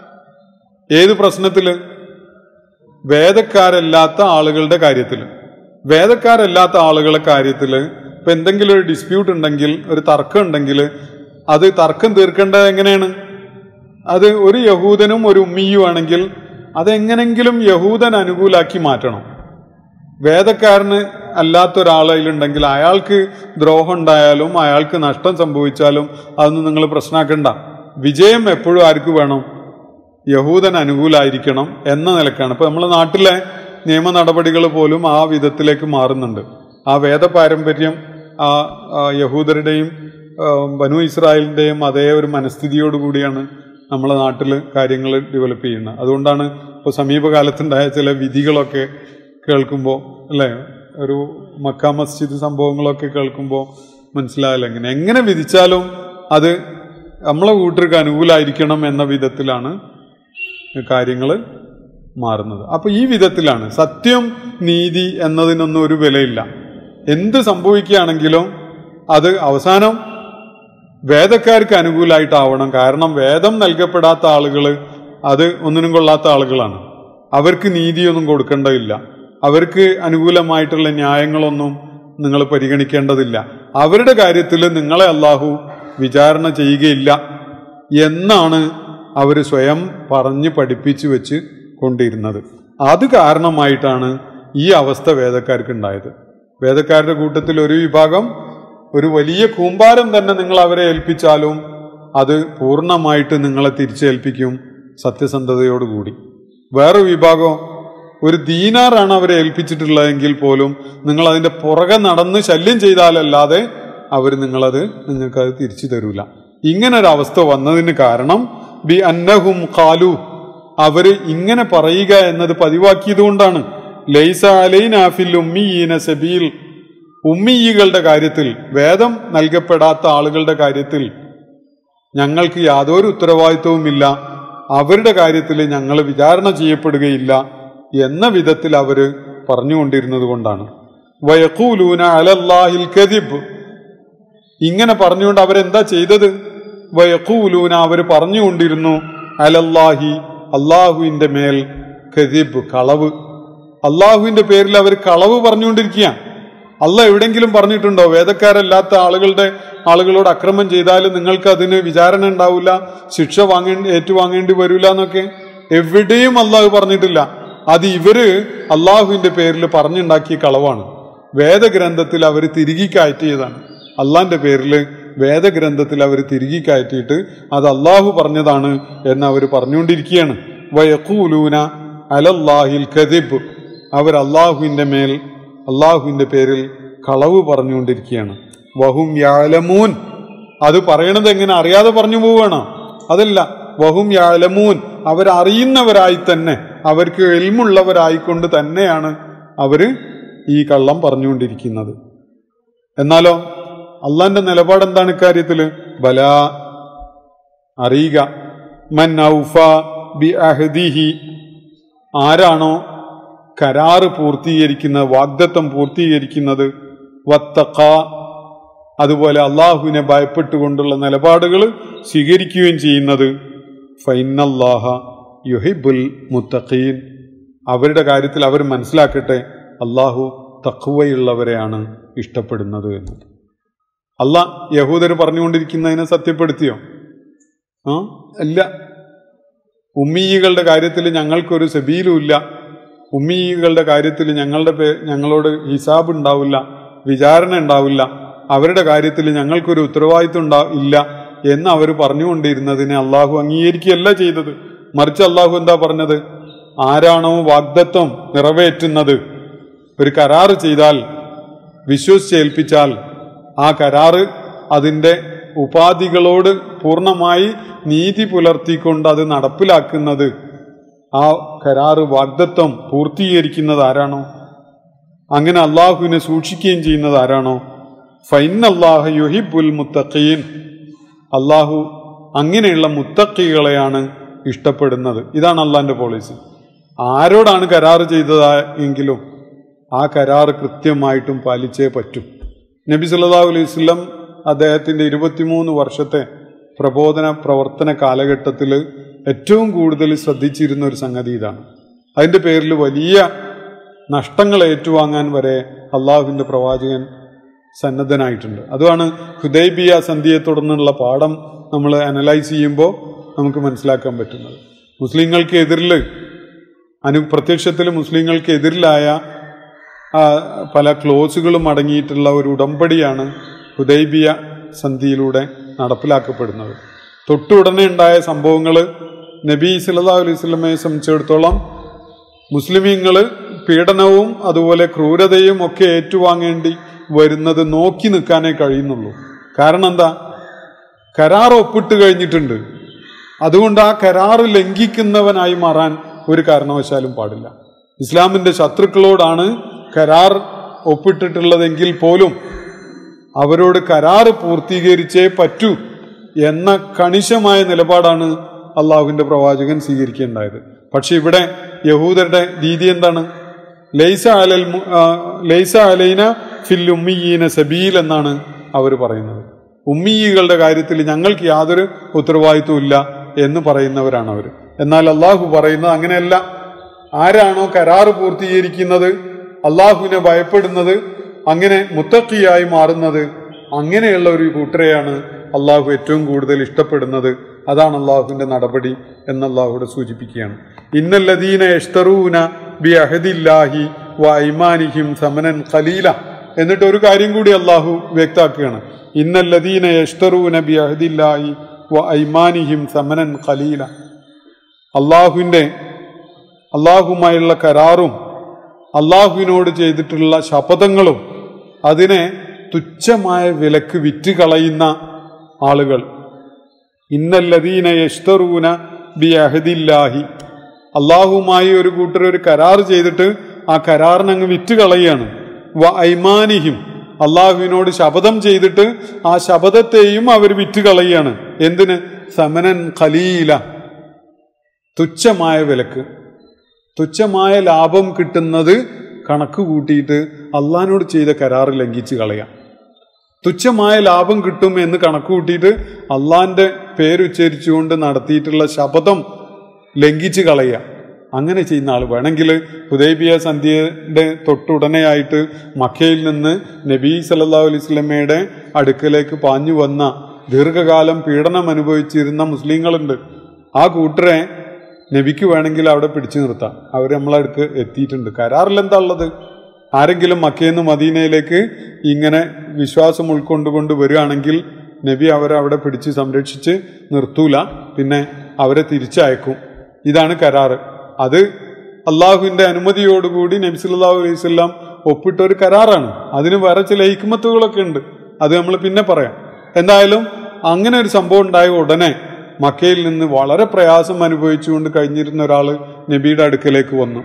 A: ഏത് പ്രശ്നത്തില് വേദക്കാരല്ലാത്ത ആളുകളുടെ കാര്യത്തിൽ വേദക്കാരല്ലാത്ത ആളുകളുടെ കാര്യത്തിൽ ഇപ്പൊ എന്തെങ്കിലും ഒരു ഡിസ്പ്യൂട്ട് ഉണ്ടെങ്കിൽ ഒരു തർക്കം ഉണ്ടെങ്കിൽ അത് തർക്കം തീർക്കേണ്ടത് എങ്ങനെയാണ് അത് ഒരു യഹൂദനും ഒരു ഉമ്മിയും ആണെങ്കിൽ അതെങ്ങനെങ്കിലും യഹൂദൻ അനുകൂലാക്കി മാറ്റണം വേദക്കാരന് അല്ലാത്ത ഒരാളതിലുണ്ടെങ്കിൽ അയാൾക്ക് ദ്രോഹം ഉണ്ടായാലും അയാൾക്ക് നഷ്ടം സംഭവിച്ചാലും അതൊന്നും നിങ്ങൾ പ്രശ്നമാക്കണ്ട വിജയം എപ്പോഴും ആർക്ക് വേണം യഹൂദൻ അനുകൂലായിരിക്കണം എന്ന നിലക്കാണ് ഇപ്പൊ നമ്മളെ നാട്ടിലെ നിയമ നടപടികൾ പോലും ആ വിധത്തിലേക്ക് മാറുന്നുണ്ട് ആ വേദ പാരമ്പര്യം ആ ആ യഹൂദരുടെയും ആ, ബനു ഇസ്രായേലിന്റെയും അതേ ഒരു മനസ്ഥിതിയോട് കൂടിയാണ് നമ്മളെ നാട്ടിൽ കാര്യങ്ങൾ ഡെവലപ്പ് ചെയ്യുന്നത് അതുകൊണ്ടാണ് ഇപ്പോൾ സമീപകാലത്തുണ്ടായ ചില വിധികളൊക്കെ കേൾക്കുമ്പോൾ അല്ലേ ഒരു മക്ക മസ്ജിദ് സംഭവങ്ങളൊക്കെ കേൾക്കുമ്പോൾ മനസ്സിലാവില്ല എങ്ങനെ എങ്ങനെ വിധിച്ചാലും അത് നമ്മളെ കൂട്ടർക്ക് അനുകൂലമായിരിക്കണം എന്ന വിധത്തിലാണ് കാര്യങ്ങൾ മാറുന്നത് അപ്പൊ ഈ വിധത്തിലാണ് സത്യം നീതി എന്നതിനൊന്നും ഒരു വിലയില്ല എന്ത് സംഭവിക്കുകയാണെങ്കിലും അത് അവസാനം വേദക്കാർക്ക് അനുകൂലമായിട്ടാവണം കാരണം വേദം നൽകപ്പെടാത്ത ആളുകൾ അത് ഒന്നിനും കൊള്ളാത്ത ആളുകളാണ് അവർക്ക് നീതിയൊന്നും കൊടുക്കേണ്ടതില്ല അവർക്ക് അനുകൂലമായിട്ടുള്ള ന്യായങ്ങളൊന്നും നിങ്ങൾ പരിഗണിക്കേണ്ടതില്ല അവരുടെ കാര്യത്തിൽ നിങ്ങളെ അള്ളാഹു വിചാരണ ചെയ്യുകയില്ല എന്നാണ് അവർ സ്വയം പറഞ്ഞ് പഠിപ്പിച്ചു വെച്ച് കൊണ്ടിരുന്നത് അത് കാരണമായിട്ടാണ് ഈ അവസ്ഥ വേദക്കാർക്ക് ഉണ്ടായത് വേദക്കാരുടെ കൂട്ടത്തിൽ ഒരു വിഭാഗം ഒരു വലിയ കൂമ്പാരം തന്നെ നിങ്ങൾ അവരെ ഏൽപ്പിച്ചാലും അത് പൂർണ്ണമായിട്ട് നിങ്ങളെ തിരിച്ചേൽപ്പിക്കും സത്യസന്ധതയോടുകൂടി വേറെ വിഭാഗം ഒരു ദീനാറാണ് അവരെ ഏൽപ്പിച്ചിട്ടുള്ളതെങ്കിൽ പോലും നിങ്ങൾ അതിന്റെ പുറകെ നടന്ന് ശല്യം ചെയ്താലല്ലാതെ അവർ നിങ്ങളത് നിങ്ങൾക്കത് തിരിച്ചു തരൂല ഇങ്ങനെ ഒരു അവസ്ഥ വന്നതിന് കാരണം ബി അന്നഹും കാലു അവര് ഇങ്ങനെ പറയുക എന്നത് പതിവാക്കിയത് കൊണ്ടാണ് ലൈസ അലൈനാഫിൽ ഉമ്മിയീന സബീൽ ഉമ്മിയികളുടെ കാര്യത്തിൽ വേദം നൽകപ്പെടാത്ത ആളുകളുടെ കാര്യത്തിൽ ഞങ്ങൾക്ക് യാതൊരു ഉത്തരവാദിത്വവുമില്ല അവരുടെ കാര്യത്തിൽ ഞങ്ങൾ വിചാരണ ചെയ്യപ്പെടുകയില്ല എന്ന വിധത്തിൽ അവര് പറഞ്ഞുകൊണ്ടിരുന്നത് കൊണ്ടാണ് വയക്കൂലൂന അലല്ലാഹിൽ കദിബ് ഇങ്ങനെ പറഞ്ഞുകൊണ്ട് അവരെന്താ ചെയ്തത് വയക്കൂലൂന അവർ പറഞ്ഞുകൊണ്ടിരുന്നു അലല്ലാഹി അള്ളാഹുവിന്റെ മേൽ കദിബ് കളവ് അള്ളാഹുവിന്റെ പേരിൽ അവർ കളവ് പറഞ്ഞുകൊണ്ടിരിക്കുക അല്ല എവിടെങ്കിലും പറഞ്ഞിട്ടുണ്ടോ വേദക്കാരല്ലാത്ത ആളുകളുടെ ആളുകളോട് അക്രമം ചെയ്താൽ നിങ്ങൾക്ക് അതിന് വിചാരണ ഉണ്ടാവില്ല ശിക്ഷ വാങ്ങേണ്ടി ഏറ്റുവാങ്ങേണ്ടി വരില്ല എന്നൊക്കെ എവിടെയും അള്ളാഹു പറഞ്ഞിട്ടില്ല അത് ഇവര് അള്ളാഹുവിന്റെ പേരിൽ പറഞ്ഞുണ്ടാക്കിയ കളവാണ് വേദഗ്രന്ഥത്തിൽ അവർ തിരികെ കയറ്റിയതാണ് അള്ളാന്റെ പേരിൽ വേദഗ്രന്ഥത്തിൽ അവർ തിരികെ കയറ്റിയിട്ട് അത് അള്ളാഹു പറഞ്ഞതാണ് എന്ന് അവർ പറഞ്ഞുകൊണ്ടിരിക്കുകയാണ് വയക്കൂലൂന അലല്ലാഹിൽ കദിബ് അവർ അള്ളാഹുവിന്റെ മേൽ അള്ളാഹുവിന്റെ പേരിൽ കളവ് പറഞ്ഞുകൊണ്ടിരിക്കുകയാണ് വഹും യാലമൂൻ അത് പറയണത് എങ്ങനെ അറിയാതെ പറഞ്ഞു പോവുകയാണ് അതല്ല വഹും യാലമൂൻ അവരറിയുന്നവരായി തന്നെ അവർക്ക് എൽമുള്ളവരായിക്കൊണ്ട് തന്നെയാണ് അവര് ഈ കള്ളം പറഞ്ഞുകൊണ്ടിരിക്കുന്നത് എന്നാലോ അള്ളാന്റെ നിലപാട് എന്താണ് ഇക്കാര്യത്തില് ബല അറിയുക മൻ ഔഫ ബി അഹദിഹി ആരാണോ കരാറ് പൂർത്തീകരിക്കുന്നത് വാഗ്ദത്തം പൂർത്തീകരിക്കുന്നത് വത്തഖ അതുപോലെ അള്ളാഹുവിനെ ഭയപ്പെട്ടുകൊണ്ടുള്ള നിലപാടുകൾ സ്വീകരിക്കുകയും ചെയ്യുന്നത് ഫൈനല്ലാഹ യുഹിബുൽ മുത്തഖീൻ അവരുടെ കാര്യത്തിൽ അവർ മനസ്സിലാക്കട്ടെ അള്ളാഹു തഖ്വയുള്ളവരെയാണ് ഇഷ്ടപ്പെടുന്നത് എന്ന് അല്ല യഹൂദർ പറഞ്ഞുകൊണ്ടിരിക്കുന്നതിനെ സത്യപ്പെടുത്തിയോ ആ അല്ല ഉമ്മീകളുടെ കാര്യത്തിൽ ഞങ്ങൾക്കൊരു സബീലും ഇല്ല ഉമ്മീകളുടെ കാര്യത്തിൽ ഞങ്ങളുടെ പേ ഞങ്ങളോട് ഹിസാബ് ഉണ്ടാവില്ല വിചാരണ ഉണ്ടാവില്ല അവരുടെ കാര്യത്തിൽ ഞങ്ങൾക്കൊരു ഉത്തരവാദിത്വം ഉണ്ടാ ഇല്ല എന്ന് അവർ പറഞ്ഞുകൊണ്ടിരുന്നതിനെ അള്ളാഹു അംഗീകരിക്കുകയല്ല ചെയ്തത് മറിച്ച് അള്ളാഹു എന്താ പറഞ്ഞത് ആരാണോ വാഗ്ദത്വം നിറവേറ്റുന്നത് ഒരു കരാറ് ചെയ്താൽ വിശ്വസിച്ചേൽപ്പിച്ചാൽ ആ കരാറ് അതിൻ്റെ ഉപാധികളോട് പൂർണ്ണമായി നീതി പുലർത്തിക്കൊണ്ട് അത് നടപ്പിലാക്കുന്നത് ആ കരാറ് വാഗ്ദത്വം പൂർത്തീകരിക്കുന്നത് ആരാണോ അങ്ങനെ അള്ളാഹുവിനെ സൂക്ഷിക്കുകയും ചെയ്യുന്നത് ആരാണോ ഫൈൻ അള്ളാഹു യുഹിബുൽ മുത്തഖീൻ അള്ളാഹു അങ്ങനെയുള്ള മുത്തക്കികളെയാണ് ഇഷ്ടപ്പെടുന്നത് ഇതാണ് അള്ളാഹിന്റെ പോളിസി ആരോടാണ് കരാറ് ചെയ്തത് എങ്കിലും ആ കരാറ് കൃത്യമായിട്ടും പാലിച്ചേ പറ്റൂ നബി സല്ലല്ലാഹു അലൈഹി വസല്ലം അദ്ദേഹത്തിന്റെ ഇരുപത്തിമൂന്ന് വർഷത്തെ പ്രബോധന പ്രവർത്തന കാലഘട്ടത്തിൽ ഏറ്റവും കൂടുതൽ ശ്രദ്ധിച്ചിരുന്ന ഒരു സംഗതി ഇതാണ് അതിൻ്റെ പേരിൽ വലിയ നഷ്ടങ്ങൾ ഏറ്റുവാങ്ങാൻ വരെ അള്ളാഹുവിൻ്റെ പ്രവാചകൻ സന്നദ്ധനായിട്ടുണ്ട് അതാണ് ഹുദൈബിയ സന്ധിയെ തുടർന്നുള്ള പാഠം നമ്മൾ അനലൈസ് ചെയ്യുമ്പോൾ നമുക്ക് മനസ്സിലാക്കാൻ പറ്റുന്നത് മുസ്ലിങ്ങൾക്ക് എതിരിൽ അനു പ്രത്യക്ഷത്തിൽ മുസ്ലിങ്ങൾക്ക് എതിരിലായ ആ, പല ക്ലോസുകളും അടങ്ങിയിട്ടുള്ള ഒരു ഉടമ്പടിയാണ് ഹുദൈബിയ സന്ധിയിലൂടെ നടപ്പിലാക്കപ്പെടുന്നത് തൊട്ടുടനെ ഉണ്ടായ സംഭവങ്ങൾ നബി സല്ലല്ലാഹു അലൈഹി വസല്ലമയെ സംബന്ധിച്ചിടത്തോളം മുസ്ലിമീങ്ങൾ പീഡനവും അതുപോലെ ക്രൂരതയും ഒക്കെ ഏറ്റുവാങ്ങേണ്ടി വരുന്നത് നോക്കി നിൽക്കാനേ കഴിയുന്നുള്ളൂ കാരണം എന്താ കരാർ ഒപ്പിട്ട് കഴിഞ്ഞിട്ടുണ്ട് അതുകൊണ്ട് ആ കരാർ ലംഘിക്കുന്നവനായി മാറാൻ ഒരു കാരണവശാലും പാടില്ല ഇസ്ലാമിന്റെ ശത്രുക്കളോടാണ് കരാർ ഒപ്പിട്ടിട്ടുള്ളതെങ്കിൽ പോലും അവരോട് കരാർ പൂർത്തീകരിച്ചേ പറ്റൂ എന്ന കണിശമായ നിലപാടാണ് അള്ളാഹുവിന്റെ പ്രവാചകൻ സ്വീകരിക്കേണ്ടായത് പക്ഷെ ഇവിടെ യഹൂദരുടെ രീതി എന്താണ് ലൈസ അലൽ മു- ആ, ലൈസ അലൈന ഫിൽ ഉമ്മിയീന സബീൽ എന്നാണ് അവർ പറയുന്നത് ഉമ്മിയികളുടെ കാര്യത്തിൽ ഞങ്ങൾക്ക് യാതൊരു ഉത്തരവാദിത്വവും ഇല്ല എന്ന് പറയുന്നവരാണ് അവർ എന്നാൽ അള്ളാഹു പറയുന്നത് അങ്ങനെയല്ല ആരാണോ കരാറ് പൂർത്തീകരിക്കുന്നത് അള്ളാഹുവിനെ ഭയപ്പെടുന്നത് അങ്ങനെ മുത്തക്കിയായി മാറുന്നത് അങ്ങനെയുള്ള ഒരു കൂട്ടരെയാണ് അള്ളാഹു ഏറ്റവും കൂടുതൽ ഇഷ്ടപ്പെടുന്നത് അതാണ് അള്ളാഹുവിന്റെ നടപടി എന്ന് അള്ളാഹുവിടെ സൂചിപ്പിക്കുകയാണ് ഇന്നല്ലദീന യഷ്തറൂന ബി അഹദില്ലാഹി വ ഐമാനിഹിം സമനൻ ഖലീല എന്നിട്ട് ഒരു കാര്യം കൂടി അള്ളാഹു വ്യക്താക്കുകയാണ് ഇന്നല്ലദീന യഷ്തറൂന ബി അഹദില്ലാഹി വ ഐമാനിഹിം സമനൻ ഖലീല അള്ളാഹുവിൻ്റെ അള്ളാഹുമായുള്ള കരാറും അള്ളാഹുവിനോട് ചെയ്തിട്ടുള്ള ശപഥങ്ങളും അതിനെ തുച്ഛമായ വിലക്ക് വിറ്റ് കളയുന്ന ആളുകൾ ഇന്നല്ലദീന യഷ്തറൂന ബി അഹദില്ലാഹി അള്ളാഹുമായി ഒരു കൂട്ടർ ഒരു കരാർ ചെയ്തിട്ട് ആ കരാറിന് അങ്ങ് വിറ്റ് കളയുകയാണ് വ ഐമാനിഹിം അള്ളാഹുവിനോട് ശപഥം ചെയ്തിട്ട് ആ ശപഥത്തെയും അവർ വിറ്റ് കളയുകയാണ് എന്തിന് സമനൻ ഖലീല തുച്ഛമായ വിലക്ക് തുച്ഛമായ ലാഭം കിട്ടുന്നത് കണക്ക് കൂട്ടിയിട്ട് അള്ളഹാനോട് ചെയ്ത കരാർ ലംഘിച്ച് കളയാം തുച്ഛമായ ലാഭം കിട്ടും എന്ന് കണക്ക് കൂട്ടിയിട്ട് അള്ളാന്റെ പേരുച്ചരിച്ചുകൊണ്ട് നടത്തിയിട്ടുള്ള ശപഥം ലംഘിച്ച് കളയുക അങ്ങനെ ചെയ്യുന്ന ആൾ വേണമെങ്കിൽ ഹുദൈബിയ സന്ധ്യയുടെ തൊട്ടുടനെയായിട്ട് മക്കയിൽ നിന്ന് നബി സല്ലല്ലാഹു അലൈഹി സ്വലമയുടെ അടുക്കലേക്ക് പാഞ്ഞു വന്ന ദീർഘകാലം പീഡനം അനുഭവിച്ചിരുന്ന മുസ്ലിങ്ങളുണ്ട് ആ കൂട്ടരെ നബിക്ക് വേണമെങ്കിൽ അവിടെ പിടിച്ചു നിർത്താം അവർ നമ്മളടുക്ക് എത്തിയിട്ടുണ്ട് കരാറിൽ എന്താ ഉള്ളത് ആരെങ്കിലും മക്കയിൽ നിന്ന് മദീനയിലേക്ക് ഇങ്ങനെ വിശ്വാസം ഉൾക്കൊണ്ടുകൊണ്ട് വരികയാണെങ്കിൽ നബി അവരെ അവിടെ പിടിച്ച് സംരക്ഷിച്ച് നിർത്തൂല പിന്നെ അവരെ തിരിച്ചയക്കും ഇതാണ് കരാറ് അത് അള്ളാഹുവിന്റെ അനുമതിയോടുകൂടി നബി സല്ലല്ലാഹു അലൈഹി വസല്ലം ഒപ്പിട്ട ഒരു കരാറാണ് അതിന് വേറെ ചില ഹിക്മത്തുകളൊക്കെ ഉണ്ട് അത് നമ്മൾ പിന്നെ പറയാം എന്തായാലും അങ്ങനെ ഒരു സംഭവം ഉണ്ടായ ഉടനെ മക്കയിൽ നിന്ന് വളരെ പ്രയാസം അനുഭവിച്ചുകൊണ്ട് കഴിഞ്ഞിരുന്ന ഒരാൾ നബിയുടെ അടുക്കലേക്ക് വന്നു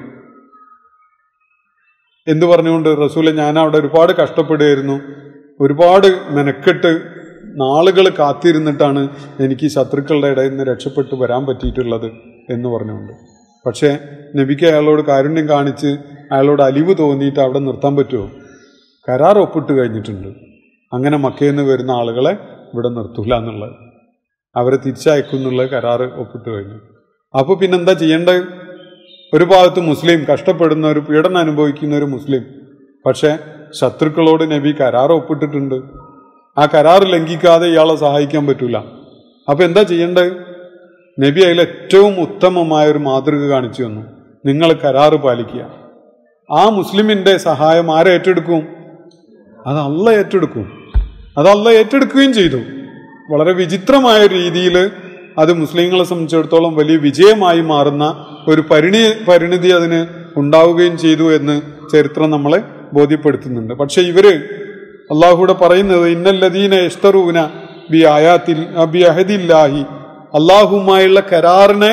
A: എന്തു പറഞ്ഞുകൊണ്ട് റസൂലെ ഞാൻ അവിടെ ഒരുപാട് കഷ്ടപ്പെടുകയായിരുന്നു ഒരുപാട് മെനക്കെട്ട് നാളുകൾ കാത്തിരുന്നിട്ടാണ് എനിക്ക് ശത്രുക്കളുടെ ഇടയിൽ നിന്ന് രക്ഷപ്പെട്ടു വരാൻ പറ്റിയിട്ടുള്ളത് എന്ന് പറഞ്ഞുകൊണ്ട് പക്ഷേ നബിക്ക് അയാളോട് കാരുണ്യം കാണിച്ച് അയാളോട് അലിവ് തോന്നിയിട്ട് അവിടെ നിർത്താൻ പറ്റുമോ കരാർ ഒപ്പിട്ട് കഴിഞ്ഞിട്ടുണ്ട് അങ്ങനെ മക്കയിൽ നിന്ന് വരുന്ന ആളുകളെ ഇവിടെ നിർത്തൂല എന്നുള്ളത് അവരെ തിരിച്ചയക്കുന്നുള്ള കരാറ് ഒപ്പിട്ട് കഴിഞ്ഞു അപ്പോൾ പിന്നെന്താ ചെയ്യേണ്ടത് ഒരു ഭാഗത്ത് മുസ്ലിം കഷ്ടപ്പെടുന്ന ഒരു പീഡനം അനുഭവിക്കുന്ന ഒരു മുസ്ലിം പക്ഷെ ശത്രുക്കളോട് നബി കരാർ ഒപ്പിട്ടിട്ടുണ്ട് ആ കരാർ ലംഘിക്കാതെ ഇയാളെ സഹായിക്കാൻ പറ്റൂല അപ്പൊ എന്താ ചെയ്യേണ്ടത് നബി അതിൽ ഏറ്റവും ഉത്തമമായ ഒരു മാതൃക കാണിച്ചു തന്നു നിങ്ങൾ കരാറ് പാലിക്കുക ആ മുസ്ലിമിന്റെ സഹായം ആരെ ഏറ്റെടുക്കും അത് അല്ല ഏറ്റെടുക്കും അത് അല്ല ഏറ്റെടുക്കുകയും ചെയ്തു വളരെ വിചിത്രമായ രീതിയിൽ അത് മുസ്ലിങ്ങളെ സംബന്ധിച്ചിടത്തോളം വലിയ വിജയമായി മാറുന്ന ഒരു പരിണി പരിണിതി അതിന് ഉണ്ടാവുകയും ചെയ്തു എന്ന് ചരിത്രം നമ്മളെ ബോധ്യപ്പെടുത്തുന്നുണ്ട് പക്ഷെ ഇവര് അള്ളാഹുടെ പറയുന്നത് ഇന്നല്ലദീന എസ്തറൂന ബി ആയാത്തിൽ ബി അഹദില്ലാഹി അള്ളാഹുമായുള്ള കരാറിനെ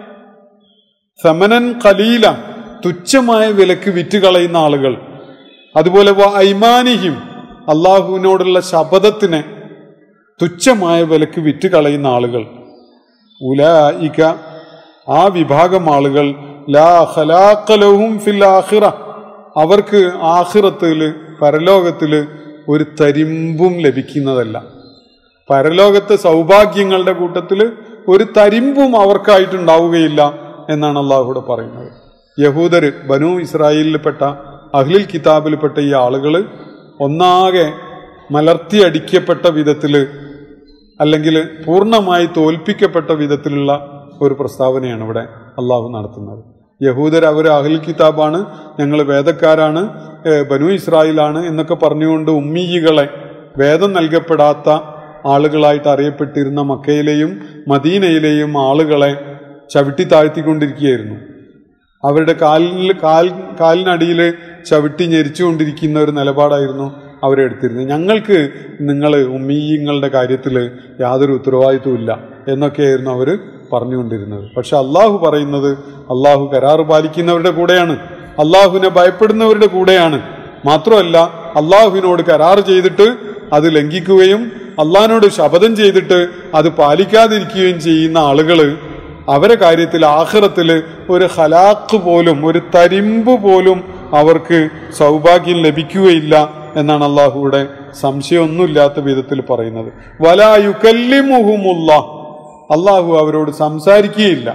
A: സമനൻ കലീല തുച്ഛമായ വിലക്ക് വിറ്റ് കളയുന്ന ആളുകൾ അതുപോലെ വ ഐമാനിഹിം അള്ളാഹുവിനോടുള്ള ശപഥത്തിനെ തുച്ഛമായ വിലക്ക് വിറ്റ് കളയുന്ന ആളുകൾ ഉലായിക ആ വിഭാഗം ആളുകൾ ലാ ഖലാഖലഹും ഫിൽ ആഖിറ അവർക്ക് ആഖിറത്തിൽ പരലോകത്തിൽ ഒരു തരിമ്പും ലഭിക്കുന്നതല്ല പരലോകത്തെ സൗഭാഗ്യങ്ങളുടെ കൂട്ടത്തിൽ ഒരു തരിമ്പും അവർക്കായിട്ടുണ്ടാവുകയില്ല എന്നാണ് അള്ളാഹുവിടെ പറയുന്നത് യഹൂദര് ബനു ഇസ്രായേലിൽപ്പെട്ട അഹ്ലിൽ കിതാബിൽപ്പെട്ട ഈ ആളുകൾ ഒന്നാകെ മലർത്തിയടിക്കപ്പെട്ട വിധത്തിൽ അല്ലെങ്കിൽ പൂർണ്ണമായി തോൽപ്പിക്കപ്പെട്ട വിധത്തിലുള്ള ഒരു പ്രസ്താവനയാണ് ഇവിടെ അള്ളാഹു നടത്തുന്നത് യഹൂദർ അവർ അഹ്ലിൽ കിതാബാണ് ഞങ്ങൾ വേദക്കാരാണ് ഏഹ് ബനു ഇസ്രായേലാണ് എന്നൊക്കെ പറഞ്ഞുകൊണ്ട് ഉമ്മീയികളെ വേദം നൽകപ്പെടാത്ത ആളുകളായിട്ട് അറിയപ്പെട്ടിരുന്ന മക്കയിലെയും മദീനയിലെയും ആളുകളെ ചവിട്ടി താഴ്ത്തിക്കൊണ്ടിരിക്കുകയായിരുന്നു അവരുടെ കാലിൽ കാൽ കാലിനടിയിൽ ചവിട്ടി ഞെരിച്ചുകൊണ്ടിരിക്കുന്ന ഒരു നിലപാടായിരുന്നു അവരെടുത്തിരുന്നത് ഞങ്ങൾക്ക് നിങ്ങൾ ഉമ്മീയങ്ങളുടെ കാര്യത്തിൽ യാതൊരു ഉത്തരവാദിത്വവും ഇല്ല എന്നൊക്കെയായിരുന്നു അവർ പറഞ്ഞുകൊണ്ടിരുന്നത് പക്ഷെ അള്ളാഹു പറയുന്നത് അള്ളാഹു കരാറ് പാലിക്കുന്നവരുടെ കൂടെയാണ് അള്ളാഹുവിനെ ഭയപ്പെടുന്നവരുടെ കൂടെയാണ് മാത്രമല്ല അള്ളാഹുവിനോട് കരാറ് ചെയ്തിട്ട് അത് ലംഘിക്കുകയും അള്ളാഹിനോട് ശപഥം ചെയ്തിട്ട് അത് പാലിക്കാതിരിക്കുകയും ചെയ്യുന്ന ആളുകള് അവരെ കാര്യത്തിൽ ആഹ്റത്തില് ഒരു ഹലാക്ക് പോലും ഒരു തരിമ്പ് പോലും അവർക്ക് സൗഭാഗ്യം ലഭിക്കുകയില്ല എന്നാണ് അള്ളാഹുവിടെ സംശയമൊന്നുമില്ലാത്ത വിധത്തിൽ പറയുന്നത് വലായുക്കല്ലിമുഹുമുള്ള അള്ളാഹു അവരോട് സംസാരിക്കുകയില്ല